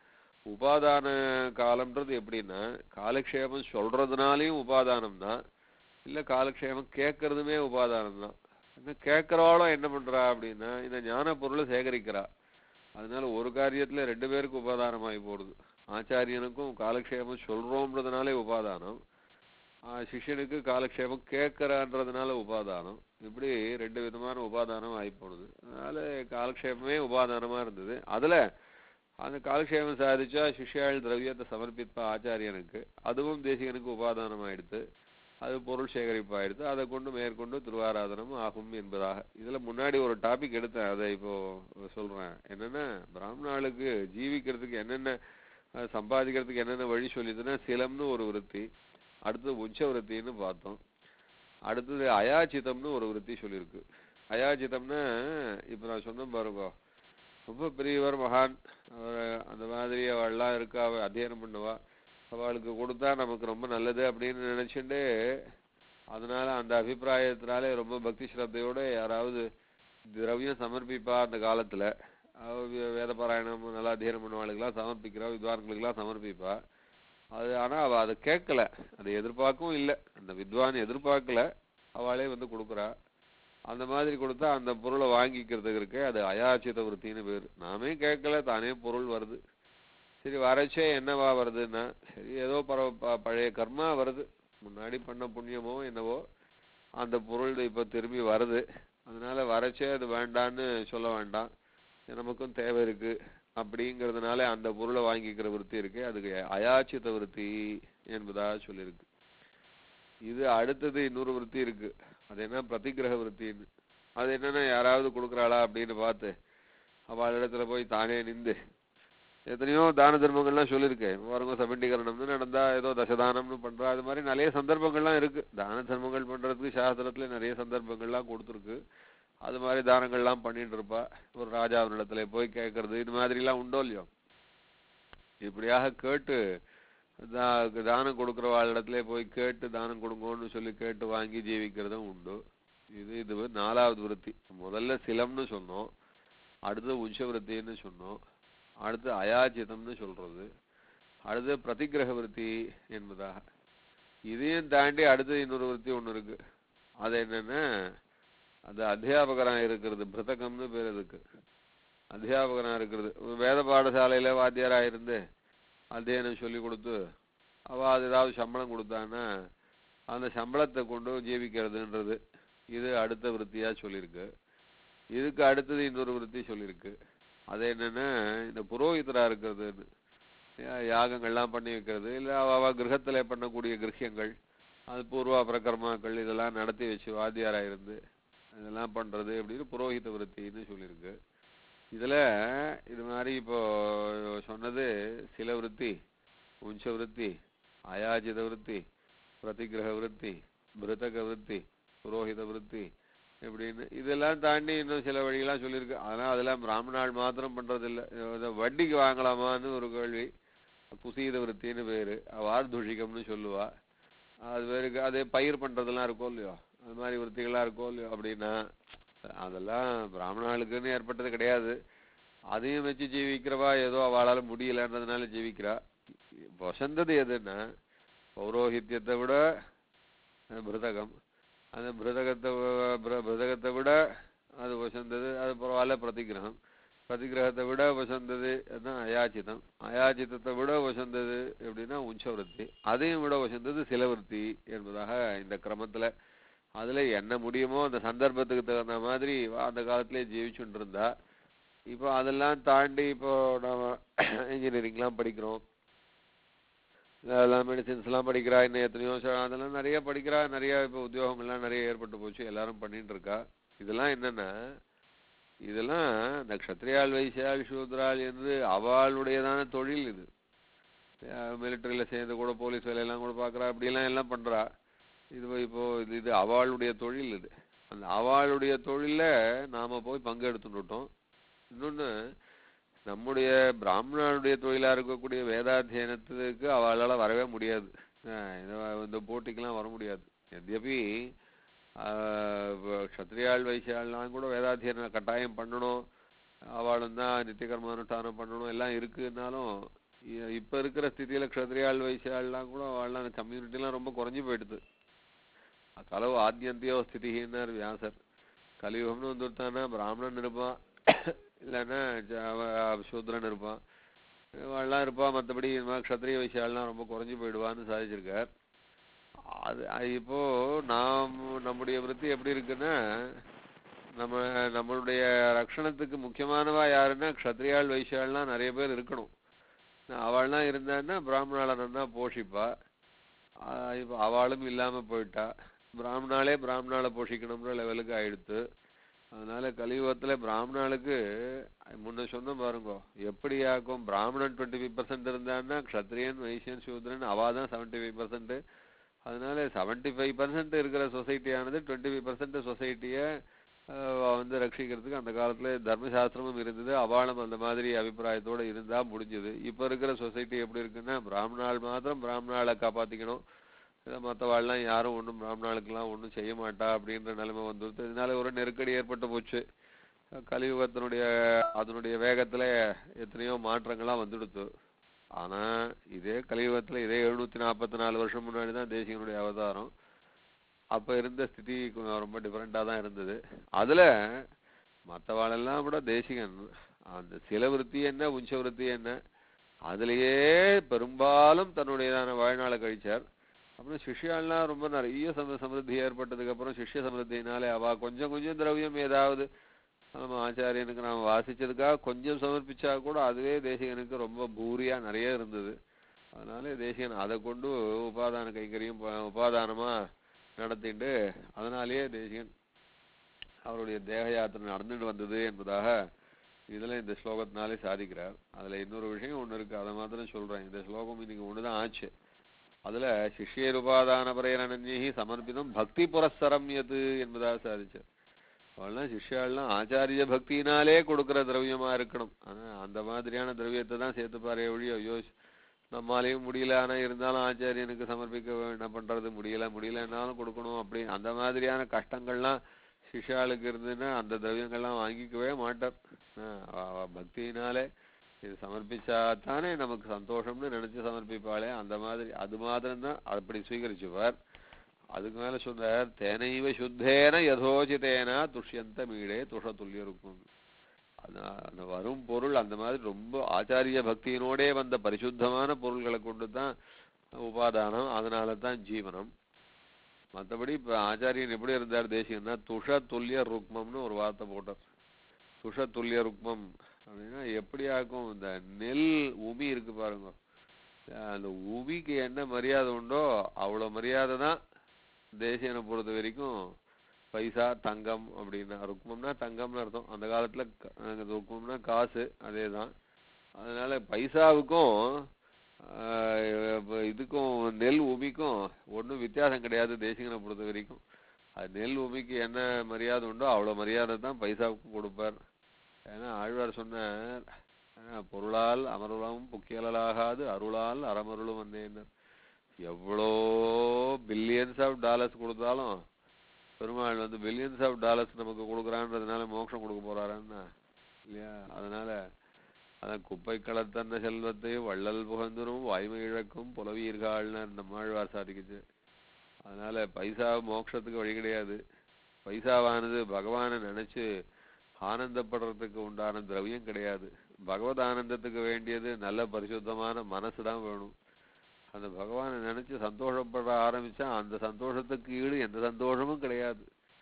உபாதான காலம்ன்றது எப்படின்னா காலக்ஷேபம் சொல்றதுனாலையும் உபாதானம் தான் இல்ல காலக்ஷேபம் கேட்கறதுமே உபாதானம் தான் என்ன கேட்கறவாளும் என்ன பண்றா அப்படின்னா இந்த ஞான பொருளை சேகரிக்கிறா அதனால ஒரு காரியத்துல ரெண்டு பேருக்கு உபாதானமாகி போடுது ஆச்சாரியனுக்கும் காலக்ஷேபம் சொல்றோம்ன்றதுனாலே உபாதானம் ஆஹ் சிஷ்யனுக்கு காலக்ஷேபம் கேட்கறான்றதுனால உபாதானம் இப்படி ரெண்டு விதமான உபாதானம் ஆகி போடுது அதனால காலக்ஷேபமே உபாதானமா இருந்தது அதுல அந்த காலக்ஷேபம் சாதிச்சா சிஷ்யாள் திரவியத்தை சமர்ப்பிப்பா ஆச்சாரியனுக்கு அதுவும் தேசிகனுக்கு உபாதானம் ஆயிடுத்து அது பொருள் சேகரிப்பாயிடுத்து அதை கொண்டு மேற்கொண்டு திருவாராதனம் ஆகும் என்பதாக இதுல முன்னாடி ஒரு டாபிக் எடுத்தேன் அதை இப்போ சொல்றேன் என்னன்னா பிராமணாளுக்கு ஜீவிக்கிறதுக்கு என்னென்ன அஹ், சம்பாதிக்கிறதுக்கு என்னென்ன வழி சொல்லிதுன்னா சிலம்னு ஒரு விருத்தி அடுத்தது உச்ச விருத்தின்னு பார்த்தோம் அடுத்தது அயாச்சிதம்னு ஒரு விருத்தி சொல்லியிருக்கு அயாச்சிதம்னா இப்போ நான் சொன்னேன் பாருங்க ரொம்ப பெரியவர் மகான் அவர் அந்த மாதிரி அவள்லாம் இருக்கா அவ அத்தியனம் பண்ணுவா அவளுக்கு கொடுத்தா நமக்கு ரொம்ப நல்லது அப்படின்னு நினைச்சுட்டு அதனால அந்த அபிப்பிராயத்தினாலே ரொம்ப பக்தி ஸ்ரத்தையோட யாராவது திரவியம் சமர்ப்பிப்பா அந்த காலத்துல அவ வே- வேத பாராயணம் நல்லா அத்தியனம் பண்ணுவாளுக்கெல்லாம் சமர்ப்பிக்கிறா வித்வான்களுக்கெல்லாம் சமர்ப்பிப்பா அது ஆனா அவ அதை கேட்கல அதை எதிர்பார்க்கவும் இல்லை அந்த வித்வான் எதிர்பார்க்கல அவளே வந்து கொடுக்குறா அந்த மாதிரி கொடுத்தா அந்த பொருளை வாங்கிக்கிறதுக்கு இருக்கு அது அயாச்சித விருத்தின்னு பேர் நாமே கேட்கல தானே பொருள் வருது சரி வரச்சே என்னவா வருதுன்னா சரி ஏதோ பர ப- பழைய கர்மா வருது முன்னாடி பண்ண புண்ணியமோ என்னவோ அந்த பொருள் இப்ப திரும்பி வருது அதனால வரச்சே அது வேண்டான்னு சொல்ல வேண்டாம் நமக்கும் தேவை இருக்கு அப்படிங்கிறதுனால அந்த பொருளை வாங்கிக்கிற விருத்தி இருக்கு அதுக்கு அயாச்சித விருத்தி என்பதா சொல்லியிருக்கு இது அடுத்தது இன்னொரு விருத்தி இருக்கு அது என்ன பிரதிகிரக விருத்தின்னு அது என்னன்னா யாராவது கொடுக்குறாளா அப்படின்னு பார்த்து அவள் இடத்துல போய் தானே நின்று எத்தனையோ தான தர்மங்கள்லாம் சொல்லியிருக்கேன் பாருங்க சபண்டீகரணம்னு நடந்தா ஏதோ தசதானம்னு பண்றா அது மாதிரி நிறைய சந்தர்ப்பங்கள்லாம் இருக்கு தான தர்மங்கள் பண்றதுக்கு சாஸ்திரத்துல நிறைய சந்தர்ப்பங்கள்லாம் கொடுத்துருக்கு அது மாதிரி தானங்கள்லாம் பண்ணிட்டு இருப்பா ஒரு ராஜாவினிடத்துல போய் கேட்கறது இது மாதிரிலாம் உண்டோ இல்லையோ இப்படியாக கேட்டு தா- தானம் கொடுக்குறவாளிடத்துல போய் கேட்டு தானம் கொடுங்கன்னு சொல்லி கேட்டு வாங்கி ஜீவிக்கிறதும் உண்டு இது இது வந்து நாலாவது விருத்தி முதல்ல சிலம்னு சொன்னோம் அடுத்து உச்ச விருத்தின்னு சொன்னோம் அடுத்து அயாச்சிதம்னு சொல்றது அடுத்து பிரதிகிரக விருத்தி என்பதாக இதையும் தாண்டி அடுத்து இன்னொரு விருத்தி ஒண்ணு இருக்கு அது என்னன்னா அது அத்தியாபகரா இருக்கிறது பிருதகம்னு பேர் அதுக்கு அத்தியாபகரா இருக்கிறது ஒரு வேத பாடசாலையில வாத்தியாரா இருந்து அத்தியனம் சொல்லி கொடுத்து அவ அது ஏதாவது சம்பளம் கொடுத்தான்னா அந்த சம்பளத்தை கொண்டு ஜீவிக்கிறதுன்றது இது அடுத்த விருத்தியா சொல்லியிருக்கு இதுக்கு அடுத்தது இன்னொரு விருத்தி சொல்லியிருக்கு அது என்னன்னா இந்த புரோகிதரா இருக்கிறதுன்னு யா- யாகங்கள்லாம் பண்ணி வைக்கிறது இல்ல அவ அவ கிரகத்துல பண்ணக்கூடிய கிரகியங்கள் அது பூர்வா பிரகர்மாக்கள் இதெல்லாம் நடத்தி வச்சு வாத்தியாரா இருந்து இதெல்லாம் பண்றது அப்படின்னு புரோகித விருத்தின்னு சொல்லியிருக்கு இதுல இது மாதிரி இப்போ சொன்னது சில விருத்தி உஞ்ச விருத்தி அயாஜித விருத்தி பிரதிகிரக விருத்தி பிருதக விருத்தி புரோகித விருத்தி இப்படின்னு இதெல்லாம் தாண்டி இன்னும் சில வழியெல்லாம் சொல்லியிருக்கு அதெல்லாம் அதெல்லாம் பிராமணாள் மாத்திரம் பண்றது இல்ல இதை வட்டிக்கு வாங்கலாமான்னு ஒரு கேள்வி குசீத விருத்தின்னு பேரு வார்துஷிகம்னு சொல்லுவா அது பேருக்கு அதே பயிர் பண்றதெல்லாம் இருக்கோ இல்லையோ அது மாதிரி விருத்திகள்லாம் இருக்கோ இல்லையோ அப்படின்னா அதெல்லாம் பிராமணாளுக்குன்னு ஏற்பட்டது கிடையாது அதையும் வச்சு ஜீவிக்கிறவா ஏதோ அவளால முடியலன்றதுனால ஜீவிக்கிறா வசந்தது எதுன்னா பௌரோஹித்யத்தை விட அஹ், பிருதகம் அந்த பிருதகத்தை வ- பிர- பிருதகத்தை விட அது வசந்தது அது பரவாயில்ல பிரதிகிரகம் பிரதிகிரகத்தை விட வசந்தது அதுதான் அயாச்சிதம் அயாச்சிதத்தை விட வசந்தது எப்படின்னா உஞ்சவருத்தி அதையும் விட வசந்தது சிலவருத்தி என்பதாக இந்த கிரமத்துல அதுல என்ன முடியுமோ அந்த சந்தர்ப்பத்துக்கு தகுந்த மாதிரி இவ அந்த காலத்திலே ஜீவிச்சுட்டு இருந்தா இப்போ அதெல்லாம் தாண்டி இப்போ நாம இன்ஜினியரிங்லாம் படிக்கிறோம் அதெல்லாம் மெடிசின்ஸ்லாம் படிக்கிறா இன்னும் எத்தனையோ ச- அதெல்லாம் நிறைய படிக்கிறா நிறைய இப்போ உத்தியோகங்கள்லாம் நிறைய ஏற்பட்டு போச்சு எல்லாரும் பண்ணிட்டு இருக்கா இதெல்லாம் என்னன்னா இதெல்லாம் இந்த க்ஷத்ரியாள் வைசியாள் சூத்ராள் என்று அவளுடையதான தொழில் இது மிலிட்டரியில் சேர்ந்து கூட போலீஸ் வேலையெல்லாம் கூட பார்க்குறா அப்படியெல்லாம் எல்லாம் பண்றா இது இப்போ இது இது அவளுடைய தொழில் இது அந்த அவளுடைய தொழில்ல நாம போய் பங்கெடுத்துட்டோம் இன்னொன்னு நம்முடைய பிராமணனுடைய தொழிலா இருக்கக்கூடிய வேதாத்தியனத்துக்கு அவளால வரவே முடியாது அஹ் இந்த- இந்த போட்டிக்கெல்லாம் வர முடியாது எத்யபி ஆஹ் இப்ப க்ஷத்ரியாள் வைசியாள்லாம் கூட வேதாத்தியனம் கட்டாயம் பண்ணணும் அவளும் தான் நித்தியகர்மானுஷ்டானம் பண்ணணும் எல்லாம் இருக்குன்னாலும் இ- இப்ப இருக்கிற ஸ்திதியில க்ஷத்ரியாள் வைசியாள்லாம் கூட அவள்லாம் கம்யூனிட்டிலாம் ரொம்ப குறைஞ்சு போயிடுது கலவு ஆத்யந்தியோ ஸ்திதின்னார் வியாசர் கலியுகம்னு வந்துட்டான்னா பிராமணன் இருப்பான் இல்லைன்னா ஜ- அவ- சூத்ரன் இருப்பான் இவெல்லாம் இருப்பா மற்றபடி இந்த மாதிரி க்ஷத்ரிய வைசியாள்லாம் ரொம்ப குறைஞ்சு போயிடுவான்னு சாதிச்சிருக்கார் அது அது இப்போ நாம் நம்முடைய விருத்தி எப்படி இருக்குன்னா நம்ம நம்மளுடைய ரக்ஷணத்துக்கு முக்கியமானவா யாருன்னா க்ஷத்ரியாள் வைசியாள்லாம் நிறைய பேர் இருக்கணும் அவள்லாம் இருந்தான்னா பிராமணாளை நன்னா போஷிப்பா ஆஹ் இப்போ அவளும் இல்லாம போயிட்டா பிராமணாலே பிராமணாளை போஷிக்கணும்ன்ற லெவலுக்கு ஆயிடுத்து அதனால கலியுகத்துல பிராமணாளுக்கு முன்ன சொன்ன பாருங்க எப்படி ஆக்கும் பிராமணன் டுவெண்ட்டி ஃபைவ் பர்சன்ட் இருந்தான்னா க்ஷத்ரியன் வைசியன் சூத்ரன் அவா தான் செவன்டி ஃபைவ் பர்சன்ட் அதனால செவன்டி ஃபைவ் பர்சன்ட் இருக்கிற சொசைட்டியானது டுவெண்ட்டி ஃபைவ் பர்சன்ட் சொசைட்டியை வந்து ரட்சிக்கிறதுக்கு அந்த காலத்துல தர்மசாஸ்திரமும் இருந்தது அவாளும் அந்த மாதிரி அபிப்பிராயத்தோட இருந்தா முடிஞ்சது இப்ப இருக்கிற சொசைட்டி எப்படி இருக்குன்னா பிராமணாள் மாத்திரம் பிராமணாளை காப்பாத்திக்கணும் இதை மற்றவாள்லாம் யாரும் ஒன்றும் பிராமணாளுக்கெல்லாம் ஒன்றும் செய்ய மாட்டா அப்படின்ற நிலைமை வந்துருது இதனால ஒரு நெருக்கடி ஏற்பட்டு போச்சு கலியுகத்தினுடைய அதனுடைய வேகத்துல எத்தனையோ மாற்றங்கள்லாம் வந்துடுத்து ஆனா இதே கலியுகத்துல இதே எழுநூத்தி நாற்பத்தி நாலு வருஷம் முன்னாடி தான் தேசிகனுடைய அவதாரம் அப்ப இருந்த ஸ்திதி கொஞ்சம் ரொம்ப டிஃபரெண்டா தான் இருந்தது அதுல மற்றவாளெல்லாம் கூட தேசிகன் அந்த சில விருத்தி என்ன உஞ்ச விருத்தி என்ன அதுலயே பெரும்பாலும் தன்னுடையதான வாழ்நாளை கழிச்சார் அப்புறம் சிஷ்யாலாம் ரொம்ப நிறைய சம சமிருத்தி ஏற்பட்டதுக்கு அப்புறம் சிஷ்ய சமிருத்தினாலே அவ கொஞ்சம் கொஞ்சம் திரவியம் ஏதாவது நம்ம ஆச்சாரியனுக்கு நாம வாசிச்சதுக்காக கொஞ்சம் சமர்ப்பிச்சா கூட அதுவே தேசிகனுக்கு ரொம்ப பூரியா நிறைய இருந்தது அதனால தேசிகன் அதை கொண்டு உபாதான கைங்கரியம் ப- உபாதானமா நடத்திட்டு அதனாலேயே தேசிகன் அவருடைய தேக யாத்திரை நடந்துட்டு வந்தது என்பதாக இதுல இந்த ஸ்லோகத்தினாலே சாதிக்கிறார் அதுல இன்னொரு விஷயம் ஒண்ணு இருக்கு அதை மாத்திரம் சொல்றேன் இந்த ஸ்லோகம் இன்னைக்கு ஒண்ணுதான் ஆச்சு அதுல சிஷ்யருபாதான பிரேரணி சமர்ப்பிதம் பக்தி புரஸ்தரம் எது என்பதாக சாதிச்சார் அவள்லாம் சிஷ்யாள்லாம் ஆச்சாரிய பக்தியினாலே கொடுக்கிற திரவியமா இருக்கணும் ஆனா அந்த மாதிரியான திரவியத்தை தான் சேர்த்துப்பாரே ஒழிய ஐயோ நம்மாலையும் முடியல ஆனா இருந்தாலும் ஆச்சாரியனுக்கு சமர்ப்பிக்க வே- என்ன பண்றது முடியல முடியலன்னாலும் கொடுக்கணும் அப்படி அந்த மாதிரியான கஷ்டங்கள்லாம் சிஷ்யாளுக்கு இருந்துன்னா அந்த திரவியங்கள்லாம் வாங்கிக்கவே மாட்டார் ஆஹ் அவ- அவ பக்தியினாலே இது சமர்ப்பிச்சா தானே நமக்கு சந்தோஷம்னு நினைச்சு சமர்ப்பிப்பாளே அந்த மாதிரி அது மாத்திரம்தான் அப்படி சுவீகரிச்சுவார் அதுக்கு மேல சொன்னார் தேனைவ சுத்தேன யதோசிதேன துஷ்யந்த மீடே துஷ துல்லியம் இருக்கும் அந்த அந்த வரும் பொருள் அந்த மாதிரி ரொம்ப ஆச்சாரிய பக்தியினோடே வந்த பரிசுத்தமான பொருள்களை கொண்டு தான் உபாதானம் அதனால தான் ஜீவனம் மற்றபடி இப்ப ஆச்சாரியன் எப்படி இருந்தார் தேசியம்னா துஷ துல்லிய ருக்மம்னு ஒரு வார்த்தை போட்டார் துஷ துல்லிய ருக்மம் அப்படின்னா எப்படி ஆக்கும் இந்த நெல் உமி இருக்கு பாருங்க அஹ் அந்த உமிக்கு என்ன மரியாதை உண்டோ அவ்வளோ மரியாதை தான் தேசியனை பொறுத்த வரைக்கும் பைசா தங்கம் அப்படின்னா ருக்மம்னா தங்கம்னு அர்த்தம் அந்த காலத்துல க- அஹ் ருக்மம்னா காசு அதே தான் அதனால பைசாவுக்கும் ஆஹ் இப்ப இதுக்கும் நெல் உமிக்கும் ஒன்றும் வித்தியாசம் கிடையாது தேசிகனை பொறுத்த வரைக்கும் அது நெல் உமிக்கு என்ன மரியாதை உண்டோ அவ்வளோ மரியாதை தான் பைசாவுக்கும் கொடுப்பார் ஏன்னா ஆழ்வார் சொன்னார் ஆஹ் பொருளால் அமருளம் புக்கியலாகாது அருளால் அறமருளும் வந்தேன் எவ்வளோ பில்லியன்ஸ் ஆஃப் டாலர்ஸ் கொடுத்தாலும் பெருமாள் வந்து பில்லியன்ஸ் ஆஃப் டாலர்ஸ் நமக்கு கொடுக்குறான்றதுனால மோட்சம் கொடுக்க போறாருன்னா இல்லையா அதனால அதான் குப்பை களத்தன்ன செல்வத்தை வள்ளல் புகழ்ந்தரும் வாய்மை இழக்கும் புலவீர்கால்னு நம்மாழ்வார் சாதிக்குச்சு அதனால பைசா மோட்சத்துக்கு வழி கிடையாது பைசாவானது பகவானை நினைச்சு ஆனந்தப்படுறதுக்கு உண்டான திரவியம் கிடையாது பகவத் ஆனந்தத்துக்கு வேண்டியது நல்ல பரிசுத்தமான மனசு தான் வேணும் அந்த பகவானை நினைச்சு சந்தோஷப்பட ஆரம்பிச்சா அந்த சந்தோஷத்துக்கு ஈடு எந்த சந்தோஷமும் கிடையாது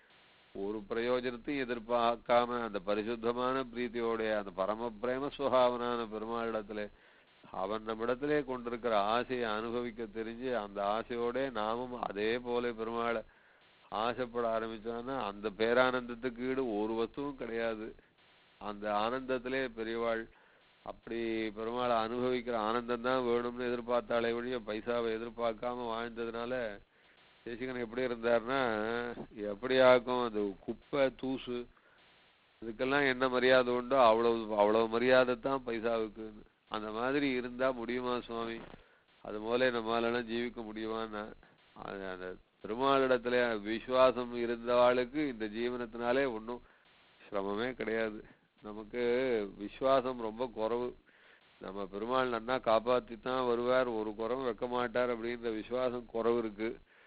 ஒரு பிரயோஜனத்தையும் எதிர்பார்க்காம அந்த பரிசுத்தமான பிரீத்தியோடைய அந்த பரம பிரேம சுகாவனான பெருமாளிடத்துல அவன் நம்மிடத்திலே கொண்டிருக்கிற ஆசையை அனுபவிக்க தெரிஞ்சு அந்த ஆசையோட நாமும் அதே போல பெருமாளை ஆசைப்பட ஆரம்பிச்சோன்னா அந்த பேரானந்தத்துக்கு ஈடு ஒரு வஸ்துவும் கிடையாது அந்த ஆனந்தத்திலே பெரியவாள் அப்படி பெருமாளை அனுபவிக்கிற ஆனந்தம் தான் வேணும்னு எதிர்பார்த்தாலே ஒழிய பைசாவை எதிர்பார்க்காம வாழ்ந்ததுனால தேசிகன் எப்படி இருந்தாருன்னா எப்படி ஆக்கும் அது குப்பை தூசு இதுக்கெல்லாம் என்ன மரியாதை உண்டோ அவ்வளவு அவ்வளவு மரியாதை தான் பைசாவுக்கு அந்த மாதிரி இருந்தா முடியுமா சுவாமி அது போல நம்மளால ஜீவிக்க முடியுமான்னா அது அந்த பெருமாளிடத்துல விசுவாசம் இருந்தவாளுக்கு இந்த ஜீவனத்தினாலே ஒன்றும் சிரமமே கிடையாது நமக்கு விசுவாசம் ரொம்ப குறைவு நம்ம பெருமாள் நன்னா காப்பாத்தி தான் வருவார் ஒரு குறவும் வைக்க மாட்டார் அப்படின்ற விசுவாசம் குறைவு இருக்கு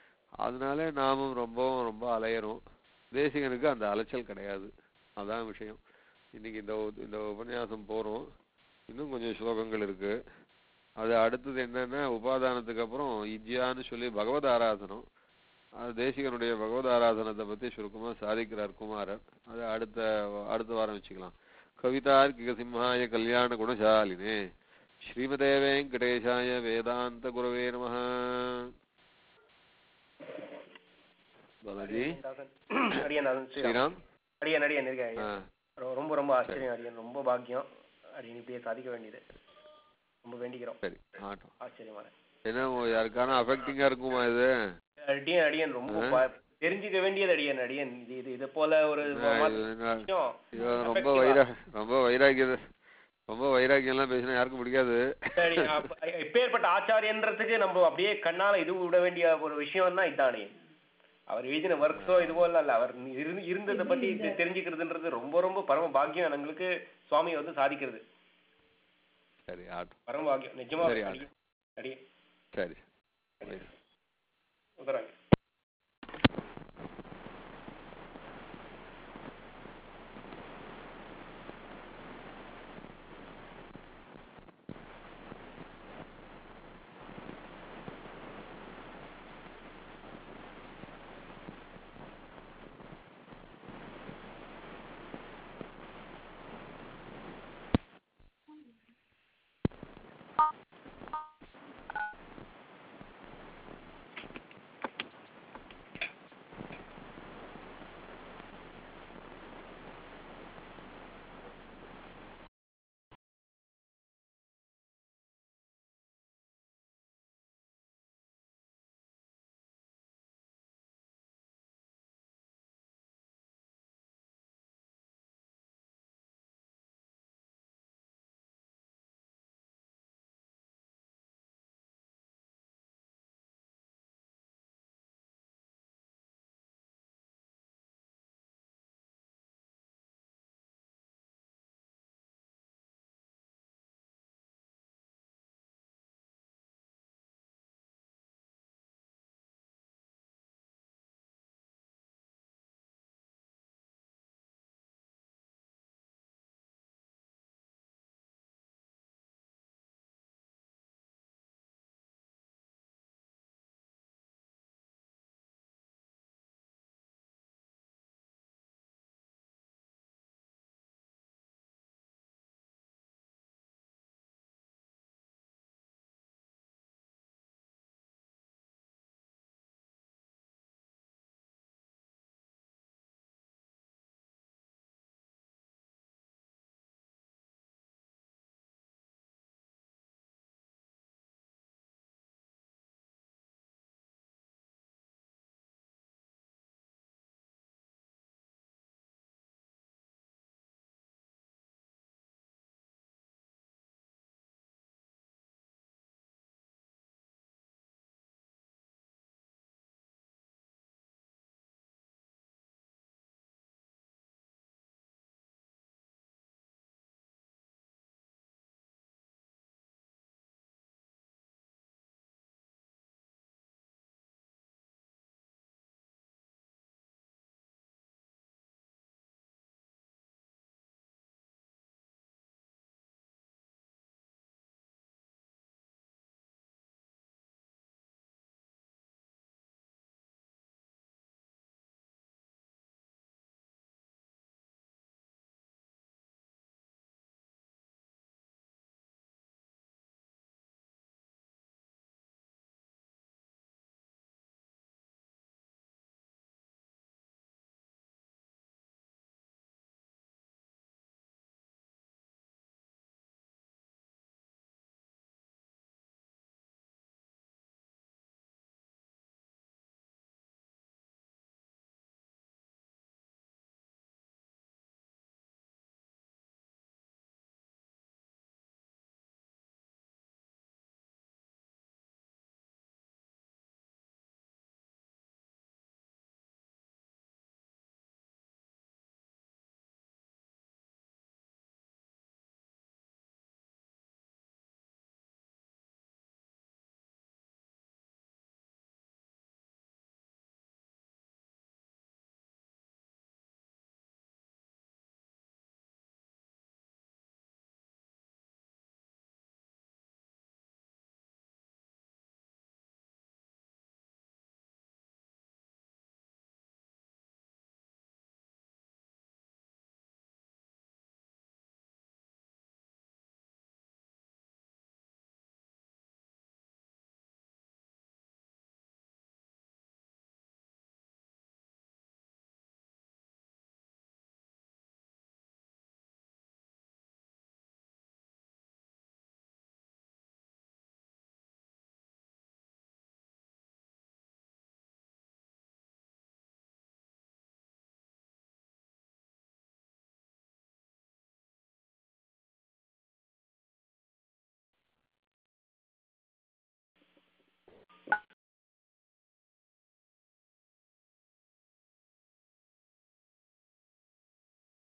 அதனால நாமும் ரொம்பவும் ரொம்ப அலையறோம் தேசிகனுக்கு அந்த அலைச்சல் கிடையாது அதான் விஷயம் இன்னைக்கு இந்த உ- இந்த உபன்யாசம் போறோம் இன்னும் கொஞ்சம் ஸ்லோகங்கள் இருக்கு அது அடுத்தது என்னன்னா உபாதானத்துக்கு அப்புறம் இஜ்யான்னு சொல்லி பகவத் ஆராதனம் அது தேசிகனுடைய பகவத் ஆராதனத்தை பத்தி சுருக்கமா சாதிக்கிறார் குமாரர் அது அடுத்த அடுத்த வாரம் வச்சுக்கலாம் கவிதார்க்கிக சிம்ஹாய கல்யாண குணசாலினே ஸ்ரீமதே வெங்கடேஷாய வேதாந்த குரவே நமஹ பாலாஜி அடியன் அருண் ஸ்ரீராம் ஸ்ரீராம் அடியன் அடியன் இருக்கேன் ஆ, ஐயா. ரொ- ரொம்ப ரொம்ப ஆச்சரியம் அடியன் ரொம்ப பாக்கியம் அடியன் இப்படியே சாதிக்க வேண்டியது ரொம்ப வேண்டிக்கிறோம் சரி ஆட்டம் ஆச்சரியமான என்ன உ- யாருக்கான அஃபெக்டிங்கா இருக்குமா இது அடியன் அடியன் ரொம்ப பா- தெரிஞ்சுக்க வேண்டியது அடியன் அடியன் இது இது இது போல ஒரு என்ன இது என்ன விஷயம் ஐயோ, ரொம்ப effective-ஆ. வைரா ரொம்ப வைராக்கியம் ரொம்ப வைராக்கியம்லாம் பேசினா யாருக்கும் பிடிக்காது சரி அப்ப இப்பேற்பட்ட ஆச்சாரியன்றதுக்கு நம்ம அப்படியே கண்ணால இது விட வேண்டிய ஒரு விஷயம் தான் இதானே அவர் எழுதின ஒர்க்ஸோ இது போல இல்ல அவர் இருந்து இருந்ததை பத்தி தெ- தெரிஞ்சுக்கிறதுன்றது ரொம்ப ரொம்ப பரம பாக்கியம் எங்களுக்கு சுவாமி வந்து சாதிக்கிறது சரி ஆட்டம் பரம பாக்கியம் நிஜமா சரி, அடி அடி சரி உதறாங்க